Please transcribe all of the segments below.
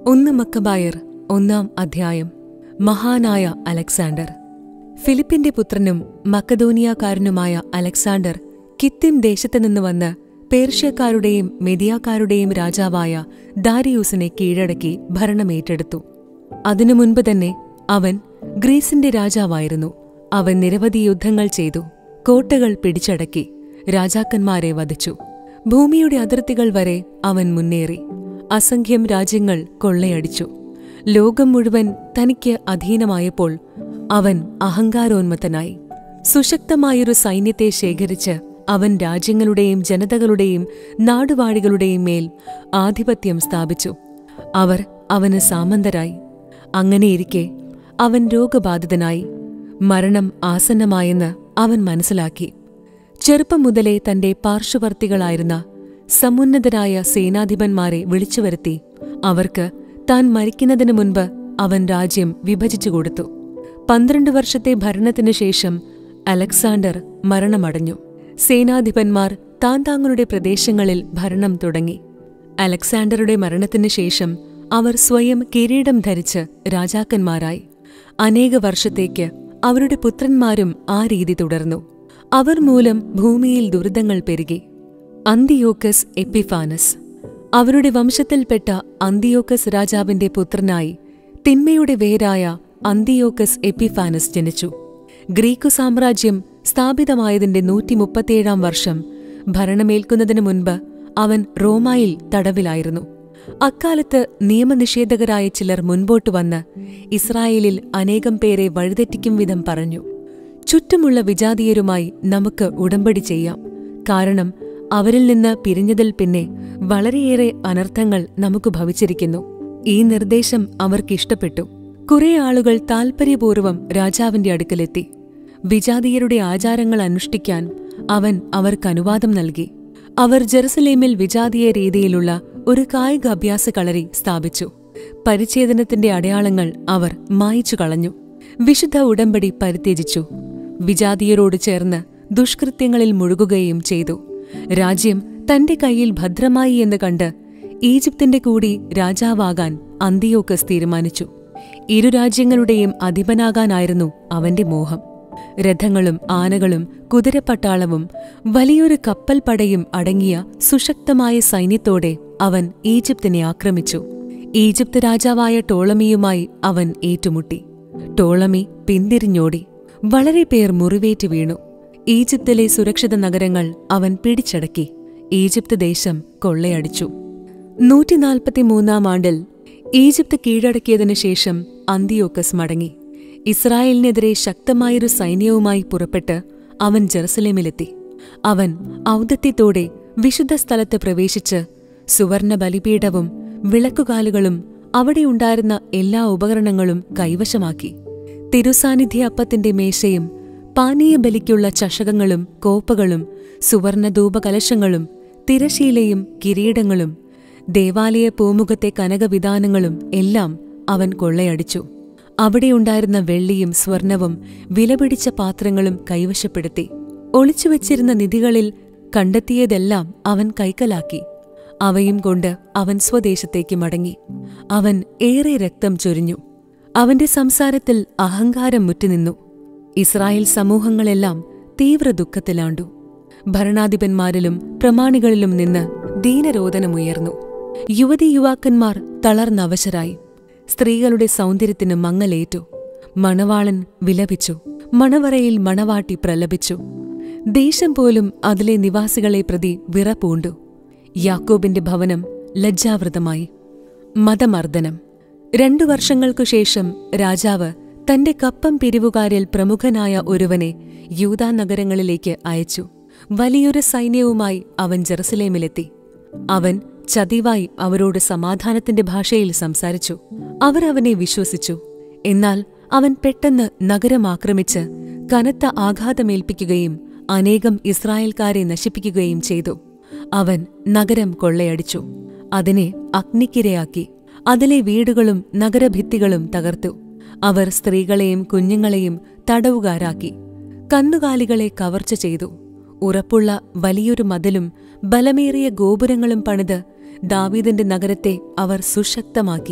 ഒന്ന് മക്കബായർ ഒന്നാം അധ്യായം മഹാനായ അലക്സാണ്ടർ ഫിലിപ്പിന്റെ പുത്രനും മക്കദോനിയാക്കാരനുമായ അലക്സാണ്ടർ കിത്തിം ദേശത്തുനിന്ന് വന്ന് പേർഷ്യക്കാരുടെയും മെതിയാക്കാരുടെയും രാജാവായ ദാരിയൂസിനെ കീഴടക്കി ഭരണമേറ്റെടുത്തു അതിനു മുൻപ് തന്നെ അവൻ ഗ്രീസിന്റെ രാജാവായിരുന്നു അവൻ നിരവധി യുദ്ധങ്ങൾ ചെയ്തു കോട്ടകൾ പിടിച്ചടക്കി രാജാക്കന്മാരെ വധിച്ചു ഭൂമിയുടെ അതിർത്തികൾ വരെ അവൻ മുന്നേറി അസംഖ്യം രാജ്യങ്ങൾ കൊള്ളയടിച്ചു ലോകം മുഴുവൻ തനിക്ക് അധീനമായപ്പോൾ അവൻ അഹങ്കാരോന്മത്തനായി സുശക്തമായൊരു സൈന്യത്തെ ശേഖരിച്ച് അവൻ രാജ്യങ്ങളുടെയും ജനതകളുടെയും നാടുവാഴികളുടെയും മേൽ ആധിപത്യം സ്ഥാപിച്ചു അവർ അവന് സാമന്തരായി അങ്ങനെയിരിക്കെ അവൻ രോഗബാധിതനായി മരണം ആസന്നമായെന്ന് അവൻ മനസ്സിലാക്കി ചെറുപ്പം മുതലേ തന്റെ പാർശ്വവർത്തികളായിരുന്ന സമുന്നതരായ സേനാധിപന്മാരെ വിളിച്ചുവരുത്തി അവർക്ക് താൻ മരിക്കുന്നതിനു മുൻപ് അവൻ രാജ്യം വിഭജിച്ചു കൊടുത്തു പന്ത്രണ്ട് വർഷത്തെ ഭരണത്തിനു ശേഷം അലക്സാണ്ടർ മരണമടഞ്ഞു സേനാധിപന്മാർ താൻ താങ്കളുടെ പ്രദേശങ്ങളിൽ ഭരണം തുടങ്ങി അലക്സാണ്ടറുടെ മരണത്തിനു ശേഷം അവർ സ്വയം കിരീടം ധരിച്ച് രാജാക്കന്മാരായി അനേക വർഷത്തേക്ക് അവരുടെ പുത്രന്മാരും ആ രീതി തുടർന്നു അവർ മൂലം ഭൂമിയിൽ ദുരിതങ്ങൾ പെരുകി അന്തിയോക്കസ് എപ്പിഫാനസ് അവരുടെ വംശത്തിൽപ്പെട്ട അന്തിയോക്കസ് രാജാവിന്റെ പുത്രനായി തിന്മയുടെ വേരായ അന്തിയോക്കസ് എപ്പിഫാനസ് ജനിച്ചു ഗ്രീക്കു സാമ്രാജ്യം സ്ഥാപിതമായതിന്റെ നൂറ്റി മുപ്പത്തിയേഴാം വർഷം ഭരണമേൽക്കുന്നതിനു മുൻപ് അവൻ റോമായിൽ തടവിലായിരുന്നു അക്കാലത്ത് നിയമനിഷേധകരായ ചിലർ മുൻപോട്ടു വന്ന് ഇസ്രായേലിൽ അനേകം പേരെ വഴിതെറ്റിക്കും വിധം പറഞ്ഞു ചുറ്റുമുള്ള വിജാതീയരുമായി നമുക്ക് ഉടമ്പടി ചെയ്യാം കാരണം അവരിൽ നിന്ന് പിരിഞ്ഞതിൽ പിന്നെ വളരെയേറെ അനർത്ഥങ്ങൾ നമുക്ക് ഭവിച്ചിരിക്കുന്നു ഈ നിർദ്ദേശം അവർക്കിഷ്ടപ്പെട്ടു കുറെ ആളുകൾ താൽപര്യപൂർവ്വം രാജാവിന്റെ അടുക്കലെത്തി വിജാതീയരുടെ ആചാരങ്ങൾ അനുഷ്ഠിക്കാൻ അവൻ അവർക്ക് അനുവാദം നൽകി അവർ ജെറുസലേമിൽ വിജാതീയ രീതിയിലുള്ള ഒരു കായിക അഭ്യാസ കളരി സ്ഥാപിച്ചു പരിച്ഛേദനത്തിന്റെ അടയാളങ്ങൾ അവർ മായിച്ചു കളഞ്ഞു വിശുദ്ധ ഉടമ്പടി പരിത്യജിച്ചു വിജാതീയരോട് ചേർന്ന് ദുഷ്കൃത്യങ്ങളിൽ മുഴുകുകയും ചെയ്തു രാജ്യം തന്റെ കയ്യിൽ ഭദ്രമായി എന്ന് കണ്ട് ഈജിപ്തിന്റെ കൂടി രാജാവാകാൻ അന്തിയോക്കസ് തീരുമാനിച്ചു ഇരു രാജ്യങ്ങളുടെയും അധിപനാകാനായിരുന്നു അവന്റെ മോഹം രഥങ്ങളും ആനകളും കുതിരപ്പട്ടാളവും വലിയൊരു കപ്പൽ പടയും അടങ്ങിയ സുശക്തമായ സൈന്യത്തോടെ അവൻ ഈജിപ്തിനെ ആക്രമിച്ചു ഈജിപ്ത് രാജാവായ ടോളമിയുമായി അവൻ ഏറ്റുമുട്ടി ടോളമി പിന്തിരിഞ്ഞോടി വളരെ പേർ മുറിവേറ്റ് വീണു ഈജിപ്തിലെ സുരക്ഷിത നഗരങ്ങൾ അവൻ പിടിച്ചടക്കി ഈജിപ്ത് ദേശം കൊള്ളയടിച്ചു നൂറ്റിനാൽപ്പത്തിമൂന്നാം ആണ്ടിൽ ഈജിപ്ത് കീഴടക്കിയതിനു ശേഷം അന്തിയോക്കസ് മടങ്ങി ഇസ്രായേലിനെതിരെ ശക്തമായൊരു സൈന്യവുമായി പുറപ്പെട്ട് അവൻ ജെറുസലേമിലെത്തി അവൻ ഔദത്യത്തോടെ വിശുദ്ധ സ്ഥലത്ത് പ്രവേശിച്ച് സുവർണ ബലിപീഠവും വിളക്കുകാലുകളും അവിടെയുണ്ടായിരുന്ന എല്ലാ ഉപകരണങ്ങളും കൈവശമാക്കി തിരുസാന്നിധ്യ അപ്പത്തിന്റെ മേശയും പാനീയ ബലിക്കുള്ള ചഷകങ്ങളും കോപ്പകളും സുവർണ ധൂപകലശങ്ങളും തിരശീലയും കിരീടങ്ങളും ദേവാലയ പൂമുഖത്തെ കനകവിധാനങ്ങളും എല്ലാം അവൻ കൊള്ളയടിച്ചു അവിടെയുണ്ടായിരുന്ന വെള്ളിയും സ്വർണവും വിലപിടിച്ച പാത്രങ്ങളും കൈവശപ്പെടുത്തി ഒളിച്ചുവച്ചിരുന്ന നിധികളിൽ കണ്ടെത്തിയതെല്ലാം അവൻ കൈക്കലാക്കി അവയും കൊണ്ട് അവൻ സ്വദേശത്തേക്ക് മടങ്ങി അവൻ ഏറെ രക്തം ചൊരിഞ്ഞു അവന്റെ സംസാരത്തിൽ അഹങ്കാരം മുറ്റുനിന്നു ഇസ്രായേൽ സമൂഹങ്ങളെല്ലാം തീവ്ര ദുഃഖത്തിലാണ്ടു ഭരണാധിപന്മാരിലും പ്രമാണികളിലും നിന്ന് ദീനരോധനമുയർന്നു യുവതി യുവാക്കന്മാർ തളർന്നവശരായി സ്ത്രീകളുടെ സൗന്ദര്യത്തിന് മങ്ങലേറ്റു മണവാളൻ വിലപിച്ചു മണവറയിൽ മണവാട്ടി പ്രലപിച്ചു ദേശം പോലും അതിലെ നിവാസികളെ പ്രതി വിറപൂണ്ടു യാക്കോബിന്റെ ഭവനം ലജ്ജാവൃതമായി മതമർദ്ദനം രണ്ടു വർഷങ്ങൾക്കു ശേഷം രാജാവ് തന്റെ കപ്പം പിരിവുകാരിൽ പ്രമുഖനായ ഒരുവനെ യൂതാ നഗരങ്ങളിലേക്ക് അയച്ചു വലിയൊരു സൈന്യവുമായി അവൻ ജെറുസലേമിലെത്തി അവൻ ചതിവായി അവരോട് സമാധാനത്തിന്റെ ഭാഷയിൽ സംസാരിച്ചു അവർ അവനെ വിശ്വസിച്ചു എന്നാൽ അവൻ പെട്ടെന്ന് നഗരം ആക്രമിച്ച് കനത്ത ആഘാതമേൽപ്പിക്കുകയും അനേകം ഇസ്രായേൽക്കാരെ നശിപ്പിക്കുകയും ചെയ്തു അവൻ നഗരം കൊള്ളയടിച്ചു അതിനെ അഗ്നിക്കിരയാക്കി അതിലെ വീടുകളും നഗരഭിത്തികളും തകർത്തു അവർ സ്ത്രീകളെയും കുഞ്ഞുങ്ങളെയും തടവുകാരാക്കി കന്നുകാലികളെ കവർച്ച ചെയ്തു ഉറപ്പുള്ള വലിയൊരു മതിലും ബലമേറിയ ഗോപുരങ്ങളും പണിത് ദാവീദിന്റെ നഗരത്തെ അവർ സുശക്തമാക്കി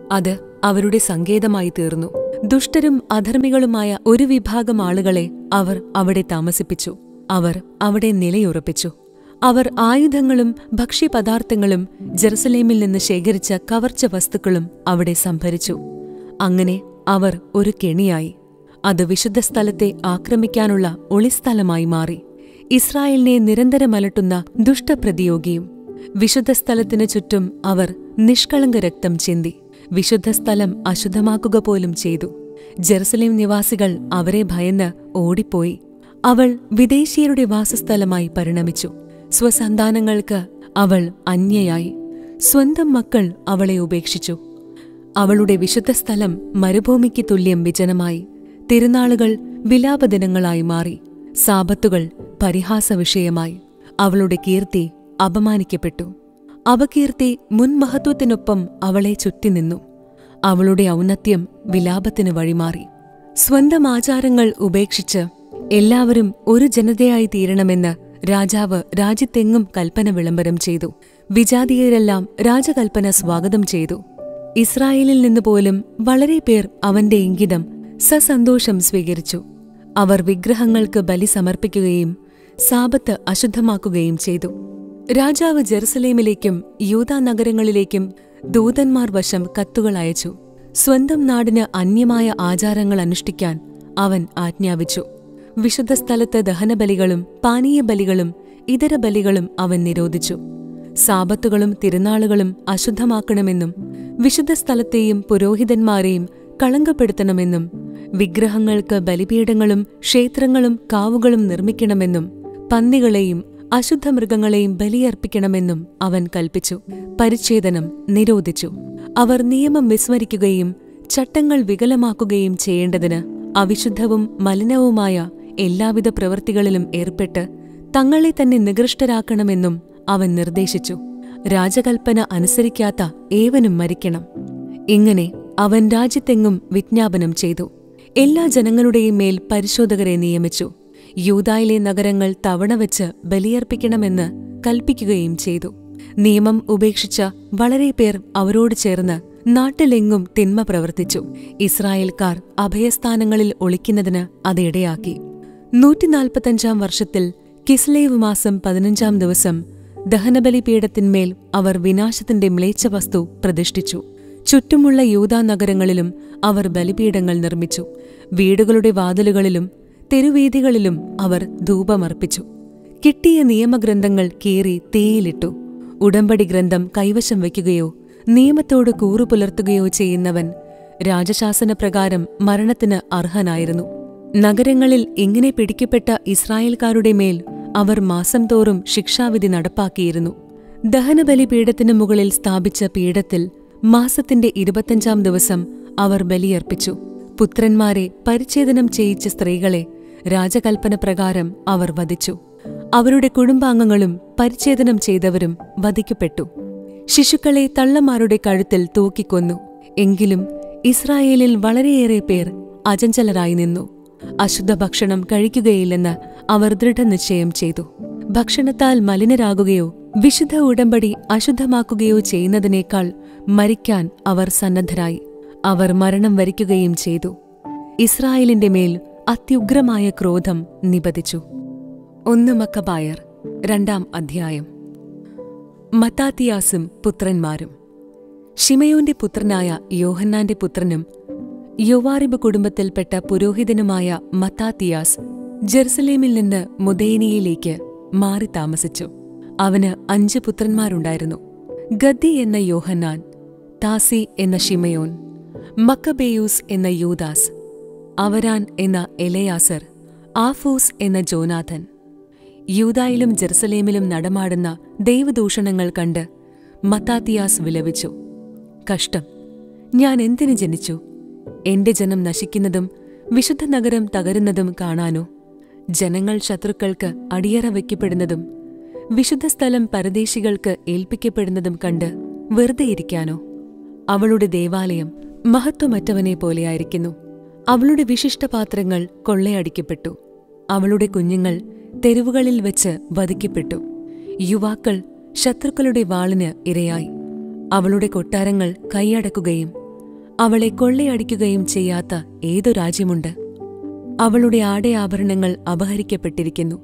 അത് അവരുടെ സങ്കേതമായി തീർന്നു ദുഷ്ടരും അധർമ്മികളുമായ ഒരു വിഭാഗം ആളുകളെ അവർ അവിടെ താമസിപ്പിച്ചു അവർ അവിടെ നിലയുറപ്പിച്ചു അവർ ആയുധങ്ങളും ഭക്ഷ്യപദാർത്ഥങ്ങളും ജെറുസലേമിൽ നിന്ന് ശേഖരിച്ച കവർച്ച വസ്തുക്കളും അവിടെ സംഭരിച്ചു അങ്ങനെ അവർ ഒരു കെണിയായി അത് വിശുദ്ധ സ്ഥലത്തെ ആക്രമിക്കാനുള്ള ഒളിസ്ഥലമായി മാറി ഇസ്രായേലിനെ നിരന്തരം അലട്ടുന്ന ദുഷ്ടപ്രതിയോഗിയും വിശുദ്ധ സ്ഥലത്തിനു ചുറ്റും അവർ നിഷ്കളങ്ക രക്തം ചിന്തി വിശുദ്ധ സ്ഥലം അശുദ്ധമാക്കുക പോലും ചെയ്തു ജെറുസലേം നിവാസികൾ അവരെ ഭയന്ന് ഓടിപ്പോയി അവൾ വിദേശീയരുടെ വാസസ്ഥലമായി പരിണമിച്ചു സ്വസന്താനങ്ങൾക്ക് അവൾ അന്യയായി സ്വന്തം മക്കൾ അവളെ ഉപേക്ഷിച്ചു അവളുടെ വിശുദ്ധ സ്ഥലം മരുഭൂമിക്ക് തുല്യം വിജനമായി തിരുനാളുകൾ വിലാപദിനങ്ങളായി മാറി സാപത്തുകൾ പരിഹാസ വിഷയമായി അവളുടെ കീർത്തി അപമാനിക്കപ്പെട്ടു അപകീർത്തി മുൻമഹത്വത്തിനൊപ്പം അവളെ ചുറ്റിനിന്നു അവളുടെ ഔന്നത്യം വിലാപത്തിന് വഴിമാറി സ്വന്തം ആചാരങ്ങൾ ഉപേക്ഷിച്ച് എല്ലാവരും ഒരു ജനതയായി തീരണമെന്ന് രാജാവ് രാജ്യത്തെങ്ങും കൽപ്പന വിളംബരം ചെയ്തു വിജാതീയരെല്ലാം രാജകൽപ്പന സ്വാഗതം ചെയ്തു ഇസ്രായേലിൽ നിന്ന് പോലും വളരെ പേർ അവന്റെ ഇംഗിതം സസന്തോഷം സ്വീകരിച്ചു അവർ വിഗ്രഹങ്ങൾക്ക് ബലി സമർപ്പിക്കുകയും സാപത്ത് അശുദ്ധമാക്കുകയും ചെയ്തു രാജാവ് ജെറുസലേമിലേക്കും യൂതാ നഗരങ്ങളിലേക്കും ദൂതന്മാർ വശം കത്തുകൾ അയച്ചു സ്വന്തം നാടിന് അന്യമായ ആചാരങ്ങൾ അനുഷ്ഠിക്കാൻ അവൻ ആജ്ഞാപിച്ചു വിശുദ്ധ സ്ഥലത്ത് ദഹനബലികളും പാനീയ ബലികളും ഇതര ബലികളും അവൻ നിരോധിച്ചു സാപത്തുകളും തിരുനാളുകളും അശുദ്ധമാക്കണമെന്നും വിശുദ്ധ സ്ഥലത്തെയും പുരോഹിതന്മാരെയും കളങ്കപ്പെടുത്തണമെന്നും വിഗ്രഹങ്ങൾക്ക് ബലിപീഠങ്ങളും ക്ഷേത്രങ്ങളും കാവുകളും നിർമ്മിക്കണമെന്നും പന്നികളെയും അശുദ്ധ മൃഗങ്ങളെയും ബലിയർപ്പിക്കണമെന്നും അവൻ കൽപ്പിച്ചു പരിച്ഛേദനം നിരോധിച്ചു അവർ നിയമം വിസ്മരിക്കുകയും ചട്ടങ്ങൾ വികലമാക്കുകയും ചെയ്യേണ്ടതിന് അവിശുദ്ധവും മലിനവുമായ എല്ലാവിധ പ്രവൃത്തികളിലും ഏർപ്പെട്ട് തങ്ങളെ തന്നെ നികൃഷ്ടരാക്കണമെന്നും അവൻ നിർദ്ദേശിച്ചു രാജകൽപ്പന അനുസരിക്കാത്ത ഏവനും മരിക്കണം ഇങ്ങനെ അവൻ രാജ്യത്തെങ്ങും വിജ്ഞാപനം ചെയ്തു എല്ലാ ജനങ്ങളുടെയും മേൽ പരിശോധകരെ നിയമിച്ചു യൂതായിലെ നഗരങ്ങൾ തവണ വെച്ച് ബലിയർപ്പിക്കണമെന്ന് കൽപ്പിക്കുകയും ചെയ്തു നിയമം ഉപേക്ഷിച്ച വളരെ പേർ അവരോട് ചേർന്ന് നാട്ടിലെങ്ങും തിന്മ പ്രവർത്തിച്ചു ഇസ്രായേൽക്കാർ അഭയസ്ഥാനങ്ങളിൽ ഒളിക്കുന്നതിന് അത് ഇടയാക്കി നൂറ്റിനാൽപ്പത്തഞ്ചാം വർഷത്തിൽ കിസ്ലേവ് മാസം പതിനഞ്ചാം ദിവസം ദഹനബലിപീഠത്തിന്മേൽ അവർ വിനാശത്തിന്റെ മ്ലേച്ഛ വസ്തു പ്രതിഷ്ഠിച്ചു ചുറ്റുമുള്ള യൂതാ നഗരങ്ങളിലും അവർ ബലിപീഠങ്ങൾ നിർമ്മിച്ചു വീടുകളുടെ വാതിലുകളിലും തെരുവീഥികളിലും അവർ ധൂപമർപ്പിച്ചു കിട്ടിയ നിയമഗ്രന്ഥങ്ങൾ കീറി തീയിലിട്ടു ഉടമ്പടി ഗ്രന്ഥം കൈവശം വയ്ക്കുകയോ നിയമത്തോട് കൂറുപുലർത്തുകയോ ചെയ്യുന്നവൻ രാജശാസനപ്രകാരം മരണത്തിന് അർഹനായിരുന്നു നഗരങ്ങളിൽ ഇങ്ങനെ പിടിക്കപ്പെട്ട ഇസ്രായേൽക്കാരുടെ മേൽ അവർ മാസം തോറും ശിക്ഷാവിധി നടപ്പാക്കിയിരുന്നു ദഹനബലി പീഠത്തിനു മുകളിൽ സ്ഥാപിച്ച പീഠത്തിൽ മാസത്തിന്റെ ഇരുപത്തഞ്ചാം ദിവസം അവർ ബലിയർപ്പിച്ചു പുത്രന്മാരെ പരിച്ഛേദനം ചെയ്യിച്ച സ്ത്രീകളെ രാജകൽപ്പന പ്രകാരം അവർ വധിച്ചു അവരുടെ കുടുംബാംഗങ്ങളും പരിച്ഛേദനം ചെയ്തവരും വധിക്കപ്പെട്ടു ശിശുക്കളെ തള്ളമാരുടെ കഴുത്തിൽ തൂക്കിക്കൊന്നു എങ്കിലും ഇസ്രായേലിൽ വളരെയേറെ പേർ അചഞ്ചലരായി നിന്നു അശുദ്ധ ഭക്ഷണം കഴിക്കുകയില്ലെന്ന് അവർ ദൃഢനിശ്ചയം ചെയ്തു ഭക്ഷണത്താൽ മലിനരാകുകയോ വിശുദ്ധ ഉടമ്പടി അശുദ്ധമാക്കുകയോ ചെയ്യുന്നതിനേക്കാൾ മരിക്കാൻ അവർ സന്നദ്ധരായി അവർ മരണം വരിക്കുകയും ചെയ്തു ഇസ്രായേലിന്റെ മേൽ അത്യുഗ്രമായ ക്രോധം നിപതിച്ചു ഒന്ന് മക്കബായർ രണ്ടാം അധ്യായം മത്താത്തിയാസും പുത്രന്മാരും ഷിമയോന്റെ പുത്രനായ യോഹന്നാന്റെ പുത്രനും യൊവാറിബ് കുടുംബത്തിൽപ്പെട്ട പുരോഹിതനുമായ മത്താത്തിയാസ് ജെറുസലേമിൽ നിന്ന് മുദേനിയയിലേക്ക് മാറി താമസിച്ചു അവന് അഞ്ച് പുത്രന്മാരുണ്ടായിരുന്നു ഗദ്ദി എന്ന യോഹന്നാൻ താസി എന്ന ഷിമയോൻ മക്കബേയൂസ് എന്ന യൂദാസ് അവരാൻ എന്ന എലയാസർ ആഫൂസ് എന്ന ജോനാഥൻ യൂദായിലും ജെറുസലേമിലും നടമാടുന്ന ദൈവദൂഷണങ്ങൾ കണ്ട് മത്താത്തിയാസ് വിലപിച്ചു കഷ്ടം ഞാൻ എന്തിനു ജനിച്ചു എന്റെ ജനം നശിക്കുന്നതും വിശുദ്ധ നഗരം തകരുന്നതും കാണാനോ ജനങ്ങൾ ശത്രുക്കൾക്ക് അടിയറ വയ്ക്കപ്പെടുന്നതും വിശുദ്ധ സ്ഥലം പരദേശികൾക്ക് ഏൽപ്പിക്കപ്പെടുന്നതും കണ്ട് വെറുതെ ഇരിക്കാനോ അവളുടെ ദേവാലയം മഹത്വമറ്റവനെ പോലെയായിരിക്കുന്നു അവളുടെ വിശിഷ്ടപാത്രങ്ങൾ കൊള്ളയടിക്കപ്പെട്ടു അവളുടെ കുഞ്ഞുങ്ങൾ തെരുവുകളിൽ വെച്ച് വധിക്കപ്പെട്ടു യുവാക്കൾ ശത്രുക്കളുടെ വാളിന് ഇരയായി അവളുടെ കൊട്ടാരങ്ങൾ കൈയടക്കുകയും അവളെ കൊള്ളയടിക്കുകയും ചെയ്യാത്ത ഏതു രാജ്യമുണ്ട് അവളുടെ ആടയാഭരണങ്ങൾ അപഹരിക്കപ്പെട്ടിരിക്കുന്നു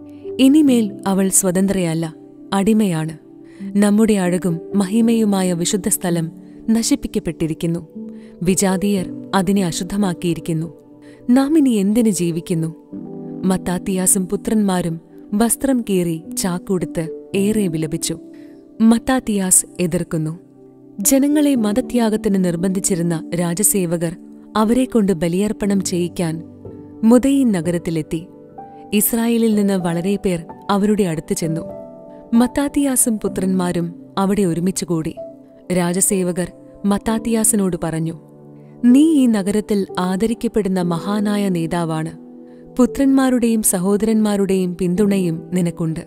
ഇനിമേൽ അവൾ സ്വതന്ത്രയല്ല അടിമയാണ് നമ്മുടെ അഴകും മഹിമയുമായ വിശുദ്ധ സ്ഥലം നശിപ്പിക്കപ്പെട്ടിരിക്കുന്നു വിജാതീയർ അതിനെ അശുദ്ധമാക്കിയിരിക്കുന്നു നാം ഇനി എന്തിനു ജീവിക്കുന്നു മത്താത്തിയാസും പുത്രന്മാരും വസ്ത്രം കീറി ചാക്കുടുത്ത് ഏറെ വിലപിച്ചു മത്താത്തിയാസ് എതിർക്കുന്നു ജനങ്ങളെ മതത്യാഗത്തിന് നിർബന്ധിച്ചിരുന്ന രാജസേവകർ അവരെക്കൊണ്ട് ബലിയർപ്പണം ചെയ്യിക്കാൻ മുതയിൻ നഗരത്തിലെത്തി ഇസ്രായേലിൽ നിന്ന് വളരെ പേർ അവരുടെ അടുത്ത് ചെന്നു മത്താത്തിയാസും പുത്രന്മാരും അവിടെ ഒരുമിച്ചുകൂടി രാജസേവകർ മത്താത്തിയാസിനോട് പറഞ്ഞു നീ ഈ നഗരത്തിൽ ആദരിക്കപ്പെടുന്ന മഹാനായ നേതാവാണ് പുത്രന്മാരുടെയും സഹോദരന്മാരുടെയും പിന്തുണയും നിനക്കുണ്ട്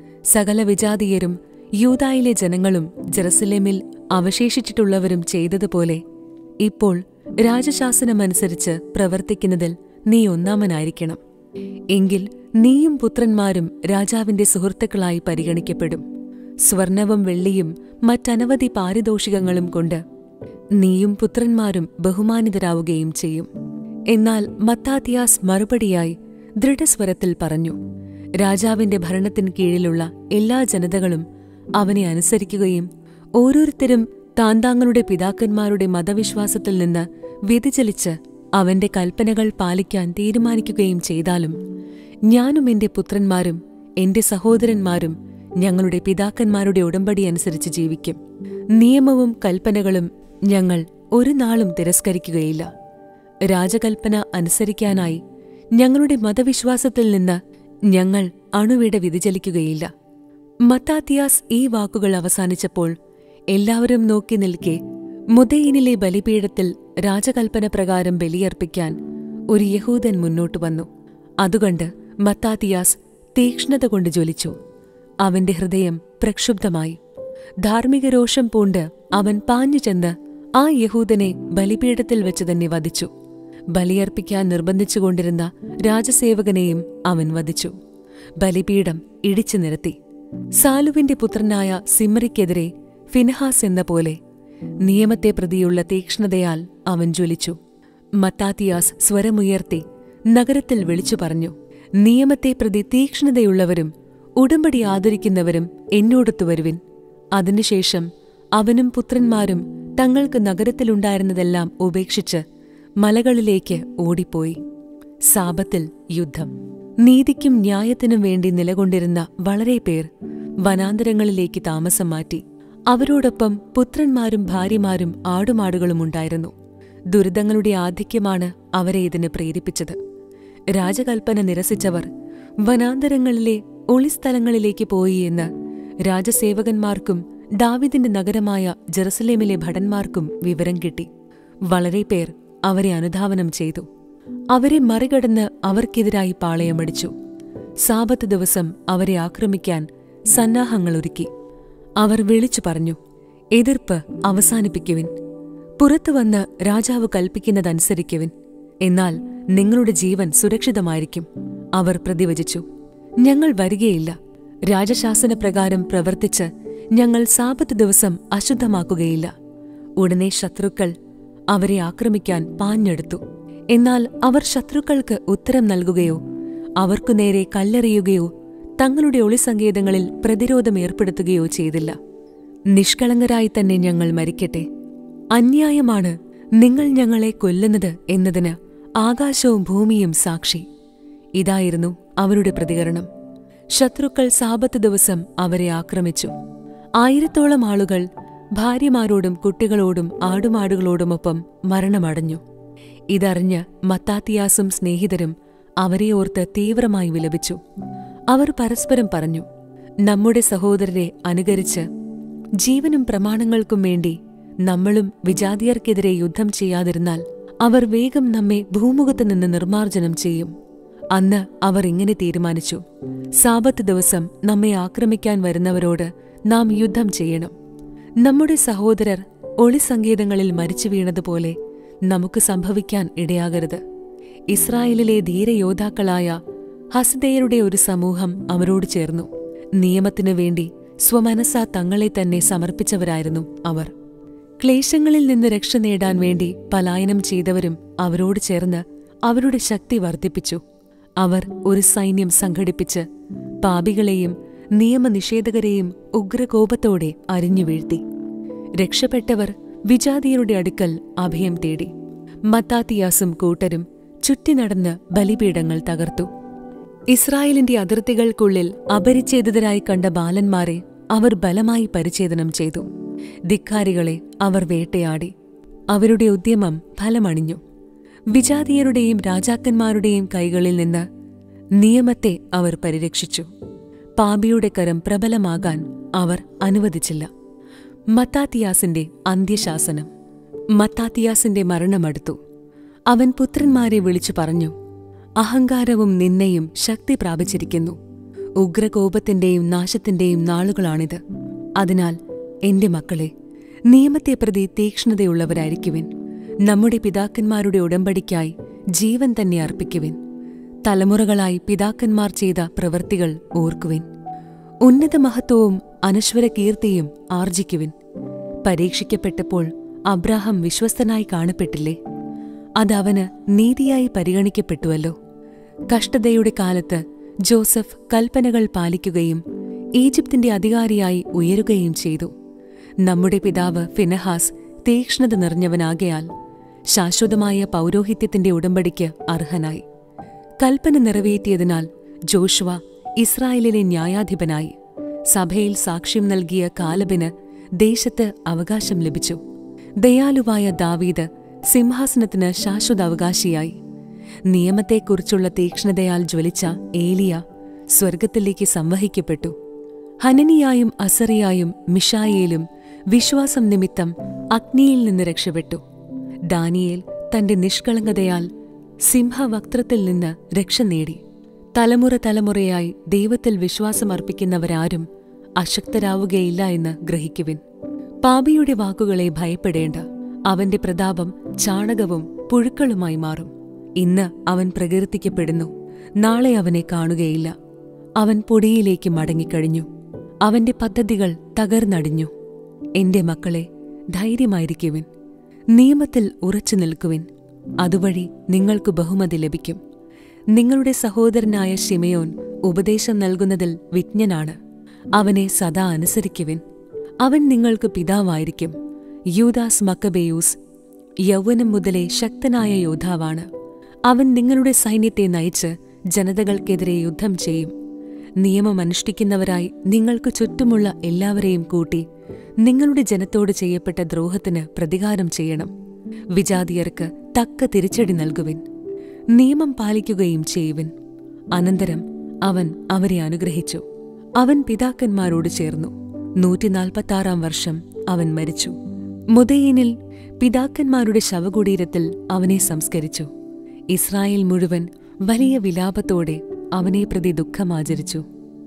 സകല വിജാതീയരും യൂതായിലെ ജനങ്ങളും ജെറുസലേമിൽ അവശേഷിച്ചിട്ടുള്ളവരും ചെയ്തതുപോലെ ഇപ്പോൾ രാജശാസനമനുസരിച്ച് പ്രവർത്തിക്കുന്നതിൽ നീ ഒന്നാമനായിരിക്കണം എങ്കിൽ നീയും പുത്രന്മാരും രാജാവിന്റെ സുഹൃത്തുക്കളായി പരിഗണിക്കപ്പെടും സ്വർണവും വെള്ളിയും മറ്റനവധി പാരിതോഷികങ്ങളും കൊണ്ട് നീയും പുത്രന്മാരും ബഹുമാനിതരാവുകയും ചെയ്യും എന്നാൽ മത്താത്തിയാസ് മറുപടിയായി ദൃഢസ്വരത്തിൽ പറഞ്ഞു രാജാവിന്റെ ഭരണത്തിന് കീഴിലുള്ള എല്ലാ ജനതകളും അവനെ അനുസരിക്കുകയും ഓരോരുത്തരും താന്താങ്ങളുടെ പിതാക്കന്മാരുടെ മതവിശ്വാസത്തിൽ നിന്ന് വ്യതിചലിച്ച് അവന്റെ കൽപ്പനകൾ പാലിക്കാൻ തീരുമാനിക്കുകയും ചെയ്താലും ഞാനും എന്റെ പുത്രന്മാരും എന്റെ സഹോദരന്മാരും ഞങ്ങളുടെ പിതാക്കന്മാരുടെ ഉടമ്പടി അനുസരിച്ച് ജീവിക്കും നിയമവും കൽപ്പനകളും ഞങ്ങൾ ഒരു നാളും തിരസ്കരിക്കുകയില്ല രാജകൽപ്പന അനുസരിക്കാനായി ഞങ്ങളുടെ മതവിശ്വാസത്തിൽ നിന്ന് ഞങ്ങൾ അണുവിട വ്യതിചലിക്കുകയില്ല മത്താത്തിയാസ് ഈ വാക്കുകൾ അവസാനിച്ചപ്പോൾ എല്ലാവരും നോക്കി നിൽക്കെ മുതയിനിലെ ബലിപീഠത്തിൽ രാജകൽപ്പന പ്രകാരം ബലിയർപ്പിക്കാൻ ഒരു യഹൂദൻ മുന്നോട്ടു വന്നു അതുകണ്ട് മത്താത്തിയാസ് തീക്ഷ്ണത കൊണ്ട് ജ്വലിച്ചു അവന്റെ ഹൃദയം പ്രക്ഷുബ്ധമായി ധാർമ്മിക രോഷം പൂണ്ട് അവൻ പാഞ്ഞു ചെന്ന് ആ യഹൂദനെ ബലിപീഠത്തിൽ വെച്ച് തന്നെ വധിച്ചു ബലിയർപ്പിക്കാൻ നിർബന്ധിച്ചുകൊണ്ടിരുന്ന രാജസേവകനെയും അവൻ വധിച്ചു ബലിപീഠം ഇടിച്ചു നിരത്തി സാലുവിന്റെ പുത്രനായ സിമ്മറിക്കെതിരെ ഫിനഹാസ് എന്ന പോലെ നിയമത്തെ പ്രതിയുള്ള തീക്ഷ്ണതയാൽ അവൻ ജ്വലിച്ചു മത്താത്തിയാസ് സ്വരമുയർത്തി നഗരത്തിൽ വിളിച്ചു പറഞ്ഞു നിയമത്തെ പ്രതി തീക്ഷ്ണതയുള്ളവരും ഉടമ്പടി ആദരിക്കുന്നവരും എന്നോടൊത്തു വരുവിൻ അതിനുശേഷം അവനും പുത്രന്മാരും തങ്ങൾക്ക് നഗരത്തിലുണ്ടായിരുന്നതെല്ലാം ഉപേക്ഷിച്ച് മലകളിലേക്ക് ഓടിപ്പോയി സാപത്തിൽ യുദ്ധം നീതിക്കും ന്യായത്തിനും വേണ്ടി നിലകൊണ്ടിരുന്ന വളരെ പേർ വനാന്തരങ്ങളിലേക്ക് താമസം മാറ്റി അവരോടൊപ്പം പുത്രന്മാരും ഭാര്യമാരും ആടുമാടുകളും ഉണ്ടായിരുന്നു ദുരിതങ്ങളുടെ ആധിക്യമാണ് അവരെ ഇതിന് പ്രേരിപ്പിച്ചത് രാജകൽപ്പന നിരസിച്ചവർ വനാന്തരങ്ങളിലെ ഒളിസ്ഥലങ്ങളിലേക്ക് പോയി എന്ന് രാജസേവകന്മാർക്കും ദാവിദിന്റെ നഗരമായ ജെറുസലേമിലെ ഭടന്മാർക്കും വിവരം കിട്ടി വളരെ പേർ അവരെ അനുധാവനം ചെയ്തു അവരെ മറികടന്ന് അവർക്കെതിരായി പാളയമടിച്ചു സാപത്ത് ദിവസം അവരെ ആക്രമിക്കാൻ സന്നാഹങ്ങളൊരുക്കി അവർ വിളിച്ചു പറഞ്ഞു എതിർപ്പ് അവസാനിപ്പിക്കുവിൻ പുറത്തുവന്ന് രാജാവ് കൽപ്പിക്കുന്നതനുസരിക്കുവിൻ എന്നാൽ നിങ്ങളുടെ ജീവൻ സുരക്ഷിതമായിരിക്കും അവർ പ്രതിവചിച്ചു ഞങ്ങൾ വരികയില്ല രാജശാസനപ്രകാരം പ്രവർത്തിച്ച് ഞങ്ങൾ സാപത്ത് ദിവസം അശുദ്ധമാക്കുകയില്ല ഉടനെ ശത്രുക്കൾ അവരെ ആക്രമിക്കാൻ പാഞ്ഞെടുത്തു എന്നാൽ അവർ ശത്രുക്കൾക്ക് ഉത്തരം നൽകുകയോ അവർക്കു നേരെ കല്ലെറിയുകയോ തങ്ങളുടെ ഒളിസങ്കേതങ്ങളിൽ പ്രതിരോധം ഏർപ്പെടുത്തുകയോ ചെയ്തില്ല നിഷ്കളങ്കരായി തന്നെ ഞങ്ങൾ മരിക്കട്ടെ അന്യായമാണ് നിങ്ങൾ ഞങ്ങളെ കൊല്ലുന്നത് എന്നതിന് ആകാശവും ഭൂമിയും സാക്ഷി ഇതായിരുന്നു അവരുടെ പ്രതികരണം ശത്രുക്കൾ സാപത്ത് ദിവസം അവരെ ആക്രമിച്ചു ആയിരത്തോളം ആളുകൾ ഭാര്യമാരോടും കുട്ടികളോടും ആടുമാടുകളോടുമൊപ്പം മരണമടഞ്ഞു ഇതറിഞ്ഞ് മത്താത്തിയാസും സ്നേഹിതരും അവരെ ഓർത്ത് തീവ്രമായി വിലപിച്ചു അവർ പരസ്പരം പറഞ്ഞു നമ്മുടെ സഹോദരരെ അനുകരിച്ച് ജീവനും പ്രമാണങ്ങൾക്കും വേണ്ടി നമ്മളും വിജാതിയർക്കെതിരെ യുദ്ധം ചെയ്യാതിരുന്നാൽ അവർ വേഗം നമ്മെ ഭൂമുഖത്ത് നിന്ന് നിർമ്മാർജ്ജനം ചെയ്യും അന്ന് അവർ ഇങ്ങനെ തീരുമാനിച്ചു സാപത്ത് ദിവസം നമ്മെ ആക്രമിക്കാൻ വരുന്നവരോട് നാം യുദ്ധം ചെയ്യണം നമ്മുടെ സഹോദരർ ഒളിസങ്കേതങ്ങളിൽ മരിച്ചു വീണതുപോലെ നമുക്ക് സംഭവിക്കാൻ ഇടയാകരുത് ഇസ്രായേലിലെ ധീരയോദ്ധാക്കളായ ഹസ്ദേയരുടെ ഒരു സമൂഹം അവരോട് ചേർന്നു നിയമത്തിനു വേണ്ടി സ്വമനസാ തങ്ങളെ തന്നെ സമർപ്പിച്ചവരായിരുന്നു അവർ ക്ലേശങ്ങളിൽ നിന്ന് രക്ഷ നേടാൻ വേണ്ടി പലായനം ചെയ്തവരും അവരോട് ചേർന്ന് അവരുടെ ശക്തി വർദ്ധിപ്പിച്ചു അവർ ഒരു സൈന്യം സംഘടിപ്പിച്ച് പാപികളെയും നിയമനിഷേധകരെയും ഉഗ്രകോപത്തോടെ അരിഞ്ഞു വീഴ്ത്തി രക്ഷപ്പെട്ടവർ വിജാതിയരുടെ അടുക്കൽ അഭയം തേടി മത്താത്തിയാസും കൂട്ടരും ചുറ്റി നടന്ന് ബലിപീഠങ്ങൾ തകർത്തു ഇസ്രായേലിന്റെ അതിർത്തികൾക്കുള്ളിൽ അപരിച്ഛേദിതരായി കണ്ട ബാലന്മാരെ അവർ ബലമായി പരിച്ഛേദനം ചെയ്തു ധിക്കാരികളെ അവർ വേട്ടയാടി അവരുടെ ഉദ്യമം ഫലമണിഞ്ഞു വിജാതീയരുടെയും രാജാക്കന്മാരുടെയും കൈകളിൽ നിന്ന് നിയമത്തെ അവർ പരിരക്ഷിച്ചു പാപിയുടെ കരം പ്രബലമാകാൻ അവർ അനുവദിച്ചില്ല മത്താത്തിയാസിന്റെ അന്ത്യശാസനം മത്താത്തിയാസിന്റെ മരണമടുത്തു അവൻ പുത്രന്മാരെ വിളിച്ചു പറഞ്ഞു അഹങ്കാരവും നിന്നയും ശക്തി പ്രാപിച്ചിരിക്കുന്നു ഉഗ്രകോപത്തിന്റെയും നാശത്തിന്റെയും നാളുകളാണിത് അതിനാൽ എന്റെ മക്കളെ നിയമത്തെ പ്രതി തീക്ഷ്ണതയുള്ളവരായിരിക്കുവിൻ നമ്മുടെ പിതാക്കന്മാരുടെ ഉടമ്പടിക്കായി ജീവൻ തന്നെ അർപ്പിക്കുവിൻ തലമുറകളായി പിതാക്കന്മാർ ചെയ്ത പ്രവൃത്തികൾ ഓർക്കുവിൻ ഉന്നത മഹത്വവും അനശ്വര കീർത്തിയും ആർജിക്കുവിൻ പരീക്ഷിക്കപ്പെട്ടപ്പോൾ അബ്രാഹം വിശ്വസ്തനായി കാണപ്പെട്ടില്ലേ അതവന് നീതിയായി പരിഗണിക്കപ്പെട്ടുവല്ലോ കഷ്ടതയുടെ കാലത്ത് ജോസഫ് കൽപ്പനകൾ പാലിക്കുകയും ഈജിപ്തിന്റെ അധികാരിയായി ഉയരുകയും ചെയ്തു നമ്മുടെ പിതാവ് ഫിനഹാസ് തീക്ഷ്ണത നിറഞ്ഞവനാകയാൽ ശാശ്വതമായ പൗരോഹിത്യത്തിന്റെ ഉടമ്പടിക്ക് അർഹനായി കൽപ്പന നിറവേറ്റിയതിനാൽ ജോഷുവ ഇസ്രായേലിലെ ന്യായാധിപനായി സഭയിൽ സാക്ഷ്യം നൽകിയ കാലബിന് ദേശത്ത് അവകാശം ലഭിച്ചു ദയാലുവായ ദാവീദ് സിംഹാസനത്തിന് ശാശ്വത അവകാശിയായി നിയമത്തെക്കുറിച്ചുള്ള തീക്ഷ്ണതയാൽ ജ്വലിച്ച ഏലിയ സ്വർഗത്തിലേക്ക് സംവഹിക്കപ്പെട്ടു ഹനനിയായും അസറിയായും മിഷായേലും വിശ്വാസം നിമിത്തം അഗ്നിയിൽ നിന്ന് രക്ഷപ്പെട്ടു ദാനിയേൽ തന്റെ നിഷ്കളങ്കതയാൽ സിംഹവക്ത്രത്തിൽ നിന്ന് രക്ഷ നേടി തലമുറ തലമുറയായി ദൈവത്തിൽ വിശ്വാസമർപ്പിക്കുന്നവരാരും അശക്തരാവുകയില്ല എന്ന് ഗ്രഹിക്കുവിൻ പാപിയുടെ വാക്കുകളെ ഭയപ്പെടേണ്ട അവന്റെ പ്രതാപം ചാണകവും പുഴുക്കളുമായി മാറും ഇന്ന് അവൻ പ്രകീർത്തിക്കപ്പെടുന്നു നാളെ അവനെ കാണുകയില്ല അവൻ പൊടിയിലേക്ക് മടങ്ങിക്കഴിഞ്ഞു അവന്റെ പദ്ധതികൾ തകർന്നടിഞ്ഞു എന്റെ മക്കളെ ധൈര്യമായിരിക്കുവിൻ നിയമത്തിൽ ഉറച്ചു നിൽക്കുവിൻ അതുവഴി നിങ്ങൾക്ക് ബഹുമതി ലഭിക്കും നിങ്ങളുടെ സഹോദരനായ ഷിമയോൻ ഉപദേശം നൽകുന്നതിൽ വിജ്ഞനാണ് അവനെ സദാ അനുസരിക്കുവിൻ അവൻ നിങ്ങൾക്ക് പിതാവായിരിക്കും യൂദാസ് മക്കബേയൂസ് യൗവനം മുതലേ ശക്തനായ യോദ്ധാവാണ് അവൻ നിങ്ങളുടെ സൈന്യത്തെ നയിച്ച് ജനതകൾക്കെതിരെ യുദ്ധം ചെയ്യും നിയമം അനുഷ്ഠിക്കുന്നവരായി നിങ്ങൾക്ക് ചുറ്റുമുള്ള എല്ലാവരെയും കൂട്ടി നിങ്ങളുടെ ജനത്തോട് ചെയ്യപ്പെട്ട ദ്രോഹത്തിന് പ്രതികാരം ചെയ്യണം വിജാതിയർക്ക് തക്ക തിരിച്ചടി നൽകുവിൻ നിയമം പാലിക്കുകയും ചെയ്യുവിൻ അനന്തരം അവൻ അവരെ അനുഗ്രഹിച്ചു അവൻ പിതാക്കന്മാരോട് ചേർന്നു നൂറ്റിനാൽപ്പത്താറാം വർഷം അവൻ മരിച്ചു മുതയിനിൽ പിതാക്കന്മാരുടെ ശവകുടീരത്തിൽ അവനെ സംസ്കരിച്ചു ഇസ്രായേൽ മുഴുവൻ വലിയ വിലാപത്തോടെ അവനെ പ്രതി ദുഃഖമാചരിച്ചു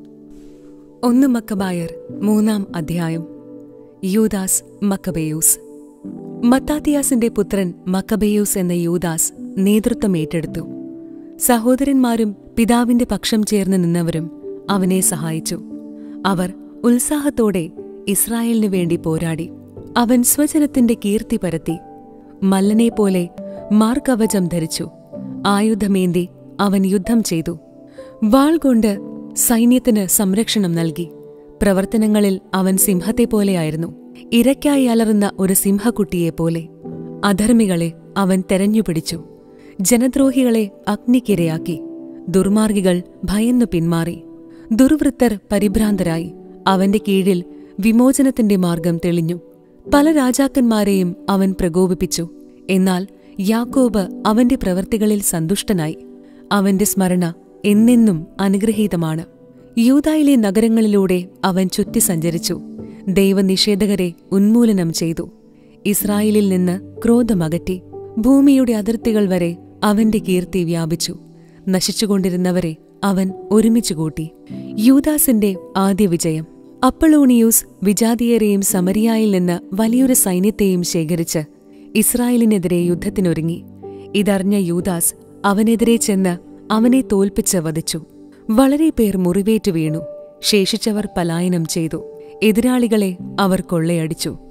ഒന്ന് മക്കബായർ മൂന്നാം അധ്യായം യൂദാസ് മക്കബേയൂസ് മത്താത്തിയാസിന്റെ പുത്രൻ മക്കബേയൂസ് എന്ന യൂദാസ് നേതൃത്വം ഏറ്റെടുത്തു സഹോദരന്മാരും പിതാവിന്റെ പക്ഷം ചേർന്ന് നിന്നവരും അവനെ സഹായിച്ചു അവർ ഉത്സാഹത്തോടെ ഇസ്രായേലിനു വേണ്ടി പോരാടി അവൻ സ്വജനത്തിന്റെ കീർത്തി പരത്തി മല്ലനെപ്പോലെ മാർക്കവചം ധരിച്ചു ആയുധമേന്തി അവൻ യുദ്ധം ചെയ്തു വാൾ കൊണ്ട് സൈന്യത്തിന് സംരക്ഷണം നൽകി പ്രവർത്തനങ്ങളിൽ അവൻ സിംഹത്തെപ്പോലെയായിരുന്നു ഇരയ്ക്കായി അലറുന്ന ഒരു സിംഹക്കുട്ടിയെപ്പോലെ അധർമ്മികളെ അവൻ തെരഞ്ഞുപിടിച്ചു ജനദ്രോഹികളെ അഗ്നിക്കിരയാക്കി ദുർമാർഗികൾ ഭയന്നു പിന്മാറി ദുർവൃത്തർ പരിഭ്രാന്തരായി അവന്റെ കീഴിൽ വിമോചനത്തിന്റെ മാർഗം തെളിഞ്ഞു പല രാജാക്കന്മാരെയും അവൻ പ്രകോപിപ്പിച്ചു എന്നാൽ യാക്കോബ് അവന്റെ പ്രവൃത്തികളിൽ സന്തുഷ്ടനായി അവന്റെ സ്മരണ എന്നെന്നും അനുഗ്രഹീതമാണ് യൂതായിലെ നഗരങ്ങളിലൂടെ അവൻ ചുറ്റി സഞ്ചരിച്ചു ദൈവനിഷേധകരെ ഉന്മൂലനം ചെയ്തു ഇസ്രായേലിൽ നിന്ന് ക്രോധമകറ്റി ഭൂമിയുടെ അതിർത്തികൾ വരെ അവന്റെ കീർത്തി വ്യാപിച്ചു നശിച്ചുകൊണ്ടിരുന്നവരെ അവൻ ഒരുമിച്ചുകൂട്ടി യൂദാസിന്റെ ആദ്യ വിജയം അപ്പളോണിയൂസ് വിജാതിയരെയും സമരിയായിൽ നിന്ന് വലിയൊരു സൈന്യത്തെയും ശേഖരിച്ച് ഇസ്രായേലിനെതിരെ യുദ്ധത്തിനൊരുങ്ങി ഇതറിഞ്ഞ യൂദാസ് അവനെതിരെ ചെന്ന് അവനെ തോൽപ്പിച്ച് വധിച്ചു വളരെ പേർ മുറിവേറ്റു വീണു ശേഷിച്ചവർ പലായനം ചെയ്തു എതിരാളികളെ അവർ കൊള്ളയടിച്ചു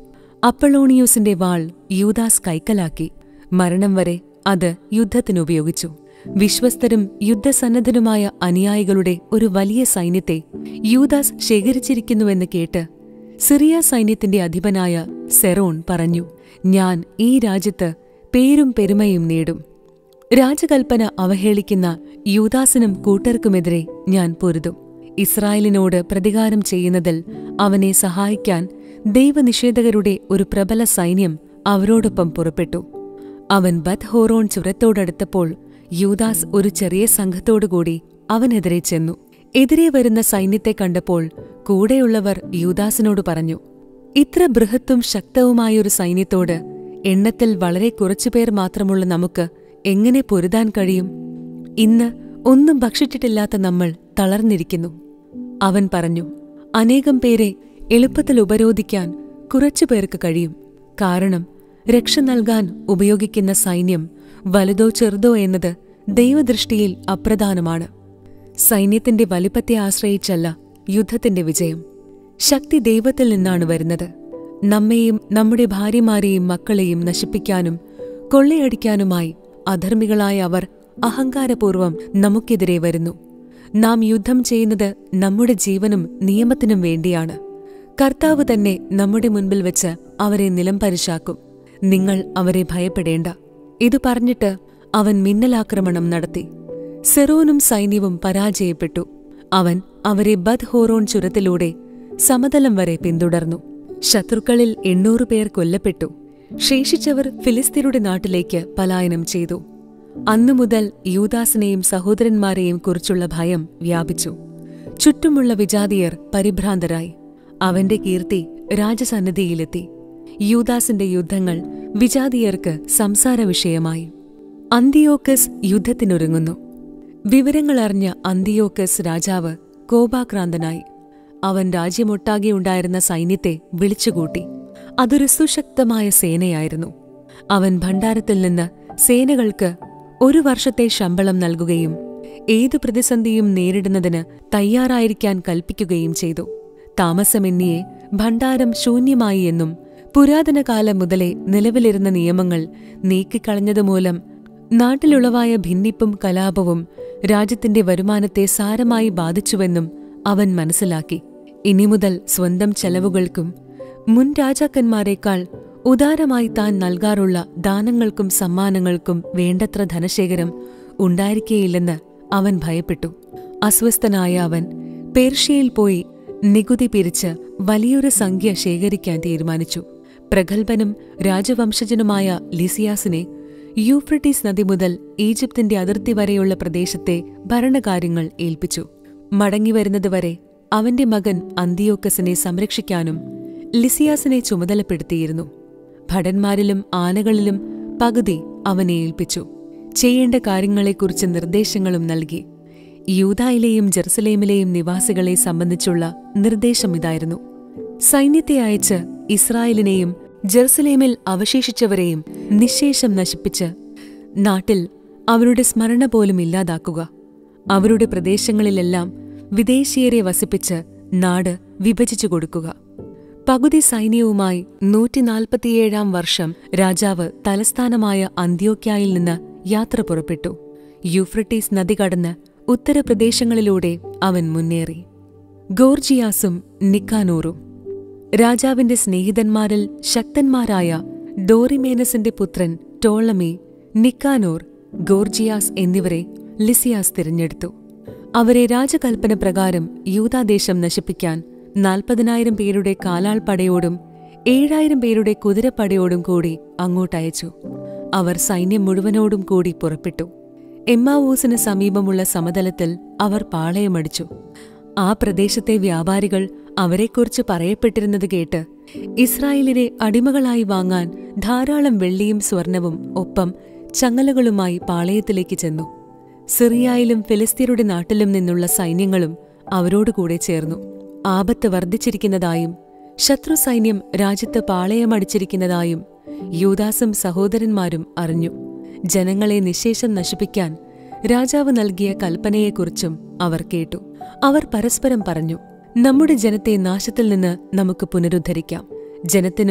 അപ്പളോണിയൂസിന്റെ വാൾ യൂദാസ് കൈക്കലാക്കി മരണം വരെ അത് യുദ്ധത്തിനുപയോഗിച്ചു വിശ്വസ്തരും യുദ്ധസന്നദ്ധരുമായ അനുയായികളുടെ ഒരു വലിയ സൈന്യത്തെ യൂദാസ് ശേഖരിച്ചിരിക്കുന്നുവെന്ന് കേട്ട് സിറിയ സൈന്യത്തിന്റെ അധിപനായ സെറോൺ പറഞ്ഞു ഞാൻ ഈ രാജ്യത്ത് പേരും പെരുമയും നേടും രാജകൽപ്പന അവഹേളിക്കുന്ന യൂദാസിനും കൂട്ടർക്കുമെതിരെ ഞാൻ പൊരുതും ഇസ്രായേലിനോട് പ്രതികാരം ചെയ്യുന്നതിൽ അവനെ സഹായിക്കാൻ ദൈവനിഷേധകരുടെ ഒരു പ്രബല സൈന്യം അവരോടൊപ്പം പുറപ്പെട്ടു അവൻ ബത് ഹോറോൺ ചുരത്തോടടുത്തപ്പോൾ യൂദാസ് ഒരു ചെറിയ സംഘത്തോടുകൂടി അവനെതിരെ ചെന്നു എതിരെ വരുന്ന സൈന്യത്തെ കണ്ടപ്പോൾ കൂടെയുള്ളവർ യൂദാസിനോട് പറഞ്ഞു ഇത്ര ബൃഹത്തും ശക്തവുമായൊരു സൈന്യത്തോട് എണ്ണത്തിൽ വളരെ കുറച്ചുപേർ മാത്രമുള്ള നമുക്ക് എങ്ങനെ പൊരുതാൻ കഴിയും ഇന്ന് ഒന്നും ഭക്ഷിച്ചിട്ടില്ലാത്ത നമ്മൾ തളർന്നിരിക്കുന്നു അവൻ പറഞ്ഞു അനേകം പേരെ എളുപ്പത്തിൽ ഉപരോധിക്കാൻ കുറച്ചുപേർക്ക് കഴിയും കാരണം രക്ഷ നൽകാൻ ഉപയോഗിക്കുന്ന സൈന്യം വലുതോ ചെറുതോ എന്നത് ദൈവദൃഷ്ടിയിൽ അപ്രധാനമാണ് സൈന്യത്തിന്റെ വലിപ്പത്തെ ആശ്രയിച്ചല്ല യുദ്ധത്തിന്റെ വിജയം ശക്തി ദൈവത്തിൽ നിന്നാണ് വരുന്നത് നമ്മെയും നമ്മുടെ ഭാര്യമാരെയും മക്കളെയും നശിപ്പിക്കാനും കൊള്ളയടിക്കാനുമായി അധർമ്മികളായ അവർ അഹങ്കാരപൂർവം നമുക്കെതിരെ വരുന്നു നാം യുദ്ധം ചെയ്യുന്നത് നമ്മുടെ ജീവനും നിയമത്തിനും വേണ്ടിയാണ് കർത്താവ് തന്നെ നമ്മുടെ മുൻപിൽ വെച്ച് അവരെ നിലംപരിശാക്കും നിങ്ങൾ അവരെ ഭയപ്പെടേണ്ട ഇതു പറഞ്ഞിട്ട് അവൻ മിന്നലാക്രമണം നടത്തി സെറോനും സൈന്യവും പരാജയപ്പെട്ടു അവൻ അവരെ ബദ് ഹോറോൺ ചുരത്തിലൂടെ സമതലം വരെ പിന്തുടർന്നു ശത്രുക്കളിൽ എണ്ണൂറ് പേർ കൊല്ലപ്പെട്ടു ശേഷിച്ചവർ ഫിലിസ്തീനയുടെ നാട്ടിലേക്ക് പലായനം ചെയ്തു അന്നു മുതൽ യൂദാസിനെയും സഹോദരന്മാരെയും കുറിച്ചുള്ള ഭയം വ്യാപിച്ചു ചുറ്റുമുള്ള വിജാതിയർ പരിഭ്രാന്തരായി അവന്റെ കീർത്തി രാജസന്നിധിയിലെത്തി യൂദാസിന്റെ യുദ്ധങ്ങൾ വിജാതിയർക്ക് സംസാര വിഷയമായി അന്തിയോക്കസ് യുദ്ധത്തിനൊരുങ്ങുന്നു വിവരങ്ങളറിഞ്ഞ അന്തിയോക്കസ് രാജാവ് കോപാക്രാന്തനായി അവൻ രാജ്യമൊട്ടാകെ ഉണ്ടായിരുന്ന സൈന്യത്തെ വിളിച്ചുകൂട്ടി അതൊരു സുശക്തമായ സേനയായിരുന്നു അവൻ ഭണ്ഡാരത്തിൽ നിന്ന് സേനകൾക്ക് ഒരു വർഷത്തെ ശമ്പളം നൽകുകയും ഏതു പ്രതിസന്ധിയും നേരിടുന്നതിന് തയ്യാറായിരിക്കാൻ കൽപ്പിക്കുകയും ചെയ്തു താമസമെന്നിയെ ഭണ്ഡാരം ശൂന്യമായി എന്നും പുരാതന കാലം മുതലേ നിലവിലിരുന്ന നിയമങ്ങൾ നീക്കിക്കളഞ്ഞതുമൂലം നാട്ടിലുളവായ ഭിന്നിപ്പും കലാപവും രാജ്യത്തിന്റെ വരുമാനത്തെ സാരമായി ബാധിച്ചുവെന്നും അവൻ മനസ്സിലാക്കി ഇനി മുതൽ സ്വന്തം ചെലവുകൾക്കും മുൻ രാജാക്കന്മാരെക്കാൾ ഉദാരമായി താൻ നൽകാറുള്ള ദാനങ്ങൾക്കും സമ്മാനങ്ങൾക്കും വേണ്ടത്ര ധനശേഖരം ഉണ്ടായിരിക്കേയില്ലെന്ന് അവൻ ഭയപ്പെട്ടു അസ്വസ്ഥനായ അവൻ പേർഷ്യയിൽ പോയി നികുതി പിരിച്ച് വലിയൊരു സംഖ്യ ശേഖരിക്കാൻ തീരുമാനിച്ചു പ്രഗത്ഭനും രാജവംശജനുമായ ലിസിയാസിനെ യൂഫ്രട്ടീസ് നദി മുതൽ ഈജിപ്തിന്റെ അതിർത്തി വരെയുള്ള പ്രദേശത്തെ ഭരണകാര്യങ്ങൾ ഏൽപ്പിച്ചു മടങ്ങിവരുന്നതുവരെ അവന്റെ മകൻ അന്തിയോക്കസിനെ സംരക്ഷിക്കാനും ലിസിയാസിനെ ചുമതലപ്പെടുത്തിയിരുന്നു ഭടന്മാരിലും ആനകളിലും പകുതി അവനെ ഏൽപ്പിച്ചു ചെയ്യേണ്ട കാര്യങ്ങളെക്കുറിച്ച് നിർദ്ദേശങ്ങളും നൽകി യൂതായിലെയും ജെറുസലേമിലെയും നിവാസികളെ സംബന്ധിച്ചുള്ള നിർദ്ദേശം ഇതായിരുന്നു സൈന്യത്തെ അയച്ച് ഇസ്രായേലിനെയും ജെറുസലേമിൽ അവശേഷിച്ചവരെയും നിശേഷം നശിപ്പിച്ച് നാട്ടിൽ അവരുടെ സ്മരണ പോലും ഇല്ലാതാക്കുക അവരുടെ പ്രദേശങ്ങളിലെല്ലാം വിദേശീയരെ വസിപ്പിച്ച് നാട് വിഭജിച്ചു കൊടുക്കുക പകുതി സൈന്യവുമായി നൂറ്റിനാൽപ്പത്തിയേഴാം വർഷം രാജാവ് തലസ്ഥാനമായ അന്ത്യോക്യായിൽ നിന്ന് യാത്ര പുറപ്പെട്ടു യൂഫ്രട്ടീസ് നദി കടന്ന് ഉത്തരപ്രദേശങ്ങളിലൂടെ അവൻ മുന്നേറി ഗോർജിയാസും നിക്കാനൂറും രാജാവിന്റെ സ്നേഹിതന്മാരിൽ ശക്തന്മാരായ ഡോറിമേനസിന്റെ പുത്രൻ ടോളമി നിക്കാനോർ ഗോർജിയാസ് എന്നിവരെ ലിസിയാസ് തിരഞ്ഞെടുത്തു അവരെ രാജകൽപ്പന പ്രകാരം യൂതാദേശം നശിപ്പിക്കാൻ നാൽപ്പതിനായിരം പേരുടെ കാലാൾ പടയോടും ഏഴായിരം പേരുടെ കുതിരപ്പടയോടും കൂടി അങ്ങോട്ടയച്ചു അവർ സൈന്യം മുഴുവനോടും കൂടി പുറപ്പെട്ടു എമ്മാവൂസിന് സമീപമുള്ള സമതലത്തിൽ അവർ പാളയമടിച്ചു ആ പ്രദേശത്തെ വ്യാപാരികൾ അവരെക്കുറിച്ച് പറയപ്പെട്ടിരുന്നത് കേട്ട് ഇസ്രായേലിനെ അടിമകളായി വാങ്ങാൻ ധാരാളം വെള്ളിയും സ്വർണവും ഒപ്പം ചങ്ങലകളുമായി പാളയത്തിലേക്ക് ചെന്നു സിറിയായിലും ഫിലിസ്തീനയുടെ നാട്ടിലും നിന്നുള്ള സൈന്യങ്ങളും അവരോടുകൂടെ ചേർന്നു ആപത്ത് വർദ്ധിച്ചിരിക്കുന്നതായും ശത്രു സൈന്യം രാജ്യത്ത് പാളയമടിച്ചിരിക്കുന്നതായും യൂദാസും സഹോദരന്മാരും അറിഞ്ഞു ജനങ്ങളെ നിശേഷം നശിപ്പിക്കാൻ രാജാവ് നൽകിയ കൽപ്പനയെക്കുറിച്ചും അവർ കേട്ടു അവർ പരസ്പരം പറഞ്ഞു നമ്മുടെ ജനത്തെ നാശത്തിൽ നിന്ന് നമുക്ക് പുനരുദ്ധരിക്കാം ജനത്തിനും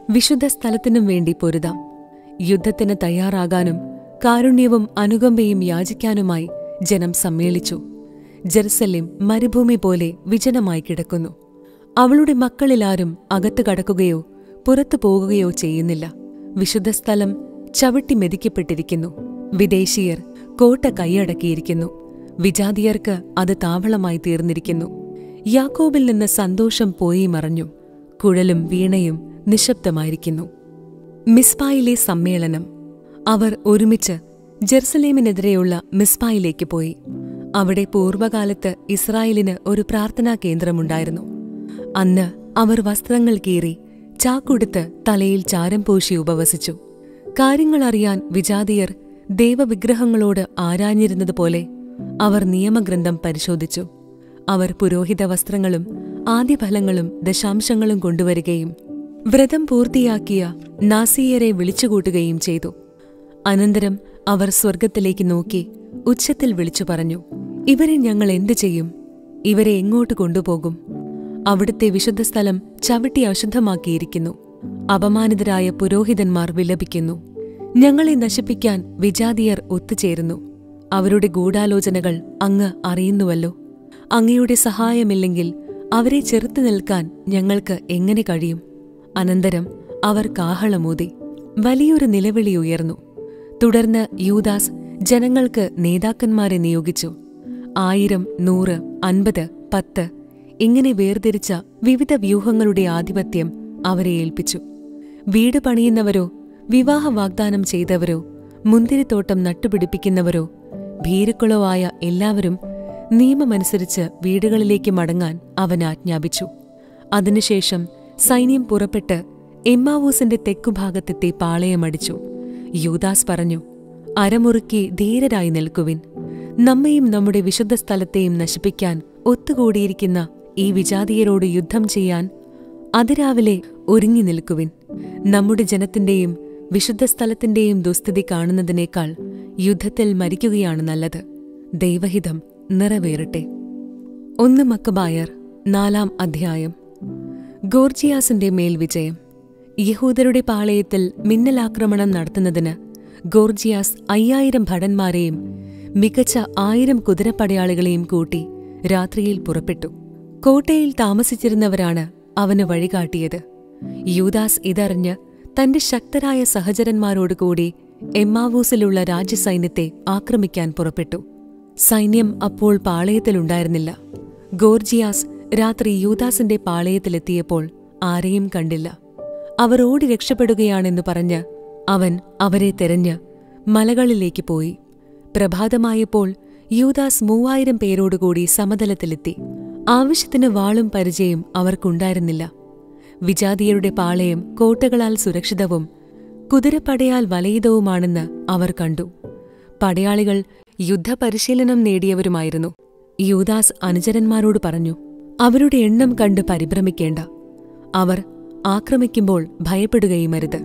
വിശുദ്ധ സ്ഥലത്തിനും വേണ്ടി പൊരുതാം യുദ്ധത്തിന് തയ്യാറാകാനും കാരുണ്യവും അനുകമ്പയും യാചിക്കാനുമായി ജനം സമ്മേളിച്ചു ജെറുസലേം മരുഭൂമി പോലെ വിജനമായി കിടക്കുന്നു അവളുടെ മക്കളിലാരും അകത്ത് കടക്കുകയോ പുറത്തു പോകുകയോ ചെയ്യുന്നില്ല വിശുദ്ധ സ്ഥലം ചവിട്ടി മെതിക്കപ്പെട്ടിരിക്കുന്നു വിദേശീയർ കോട്ട കൈയടക്കിയിരിക്കുന്നു വിജാതിയർക്ക് അത് താവളമായി തീർന്നിരിക്കുന്നു യാക്കോബിൽ നിന്ന് സന്തോഷം പോയി മറഞ്ഞു കുഴലും വീണയും നിശബ്ദമായിരിക്കുന്നു മിസ്ബായിലെ സമ്മേളനം അവർ ഒരുമിച്ച് ജെറുസലേമിനെതിരെയുള്ള മിസ്ബായിലേക്ക് പോയി അവിടെ പൂർവകാലത്ത് ഇസ്രായേലിന് ഒരു പ്രാർത്ഥനാ കേന്ദ്രമുണ്ടായിരുന്നു അന്ന് അവർ വസ്ത്രങ്ങൾ കീറി ചാക്കുടുത്ത് തലയിൽ ചാരം പൂശി ഉപവസിച്ചു കാര്യങ്ങളറിയാൻ വിജാതിയർ ദൈവവിഗ്രഹങ്ങളോട് ആരാഞ്ഞിരുന്നതുപോലെ അവർ നിയമഗ്രന്ഥം പരിശോധിച്ചു അവർ പുരോഹിത വസ്ത്രങ്ങളും ആദ്യഫലങ്ങളും ദശാംശങ്ങളും കൊണ്ടുവരികയും വ്രതം പൂർത്തിയാക്കിയ നാസീയരെ വിളിച്ചുകൂട്ടുകയും ചെയ്തു അനന്തരം അവർ സ്വർഗത്തിലേക്ക് നോക്കി ഉച്ചത്തിൽ വിളിച്ചു പറഞ്ഞു ഇവരെ ഞങ്ങൾ എന്തു ചെയ്യും ഇവരെ എങ്ങോട്ട് കൊണ്ടുപോകും അവിടുത്തെ വിശുദ്ധ സ്ഥലം ചവിട്ടി അശുദ്ധമാക്കിയിരിക്കുന്നു അപമാനിതരായ പുരോഹിതന്മാർ വിലപിക്കുന്നു ഞങ്ങളെ നശിപ്പിക്കാൻ വിജാതിയർ ഒത്തുചേരുന്നു അവരുടെ ഗൂഢാലോചനകൾ അങ്ങ് അറിയുന്നുവല്ലോ അങ്ങയുടെ സഹായമില്ലെങ്കിൽ അവരെ ചെറുത്തു നിൽക്കാൻ ഞങ്ങൾക്ക് എങ്ങനെ കഴിയും അനന്തരം അവർ കാഹളമൂതി വലിയൊരു നിലവിളി ഉയർന്നു തുടർന്ന് യൂദാസ് ജനങ്ങൾക്ക് നേതാക്കന്മാരെ നിയോഗിച്ചു ആയിരം നൂറ് അൻപത് പത്ത് ഇങ്ങനെ വേർതിരിച്ച വിവിധ വ്യൂഹങ്ങളുടെ ആധിപത്യം അവരെ ഏൽപ്പിച്ചു വീട് പണിയുന്നവരോ വിവാഹ വാഗ്ദാനം ചെയ്തവരോ മുന്തിരിത്തോട്ടം നട്ടുപിടിപ്പിക്കുന്നവരോ ഭീരുക്കളോ ആയ എല്ലാവരും നിയമമനുസരിച്ച് വീടുകളിലേക്ക് മടങ്ങാൻ അവൻ ആജ്ഞാപിച്ചു അതിനുശേഷം സൈന്യം പുറപ്പെട്ട് എമ്മാവൂസിന്റെ തെക്കുഭാഗത്തെത്തി പാളയമടിച്ചു യൂദാസ് പറഞ്ഞു അരമുറുക്കി ധീരരായി നിൽക്കുവിൻ നമ്മയും നമ്മുടെ വിശുദ്ധ സ്ഥലത്തെയും നശിപ്പിക്കാൻ ഒത്തുകൂടിയിരിക്കുന്ന ഈ വിജാതീയരോട് യുദ്ധം ചെയ്യാൻ അതിരാവിലെ ഒരുങ്ങി നിൽക്കുവിൻ നമ്മുടെ ജനത്തിന്റെയും വിശുദ്ധ സ്ഥലത്തിന്റെയും ദുസ്ഥിതി കാണുന്നതിനേക്കാൾ യുദ്ധത്തിൽ മരിക്കുകയാണ് നല്ലത് ദൈവഹിതം നിറവേറട്ടെ ഒന്ന് മക്കബായർ നാലാം അധ്യായം ഗോർജിയാസിന്റെ മേൽ വിജയം യഹൂദരുടെ പാളയത്തിൽ മിന്നലാക്രമണം നടത്തുന്നതിന് ഗോർജിയാസ് അയ്യായിരം ഭടന്മാരെയും മികച്ച ആയിരം കുതിരപ്പടയാളികളെയും കൂട്ടി രാത്രിയിൽ പുറപ്പെട്ടു കോട്ടയിൽ താമസിച്ചിരുന്നവരാണ് അവന് വഴികാട്ടിയത് യൂദാസ് ഇതറിഞ്ഞ് തന്റെ ശക്തരായ സഹചരന്മാരോടുകൂടി എമ്മാവൂസിലുള്ള രാജ്യസൈന്യത്തെ ആക്രമിക്കാൻ പുറപ്പെട്ടു സൈന്യം അപ്പോൾ പാളയത്തിലുണ്ടായിരുന്നില്ല ഗോർജിയാസ് രാത്രി യൂദാസിന്റെ പാളയത്തിലെത്തിയപ്പോൾ ആരെയും കണ്ടില്ല അവർ ഓടി രക്ഷപ്പെടുകയാണെന്ന് പറഞ്ഞ് അവൻ അവരെ തെരഞ്ഞ് മലകളിലേക്ക് പോയി പ്രഭാതമായപ്പോൾ യൂദാസ് മൂവായിരം പേരോടുകൂടി സമതലത്തിലെത്തി ആവശ്യത്തിന് വാളും പരിചയം അവർക്കുണ്ടായിരുന്നില്ല വിജാതീയരുടെ പാളയം കോട്ടകളാൽ സുരക്ഷിതവും കുതിരപ്പടയാൽ വലയിതവുമാണെന്ന് അവർ കണ്ടു പടയാളികൾ യുദ്ധപരിശീലനം നേടിയവരുമായിരുന്നു യൂദാസ് അനുചരന്മാരോട് പറഞ്ഞു അവരുടെ എണ്ണം കണ്ട് പരിഭ്രമിക്കേണ്ട അവർ ആക്രമിക്കുമ്പോൾ ഭയപ്പെടുകയുമരുത്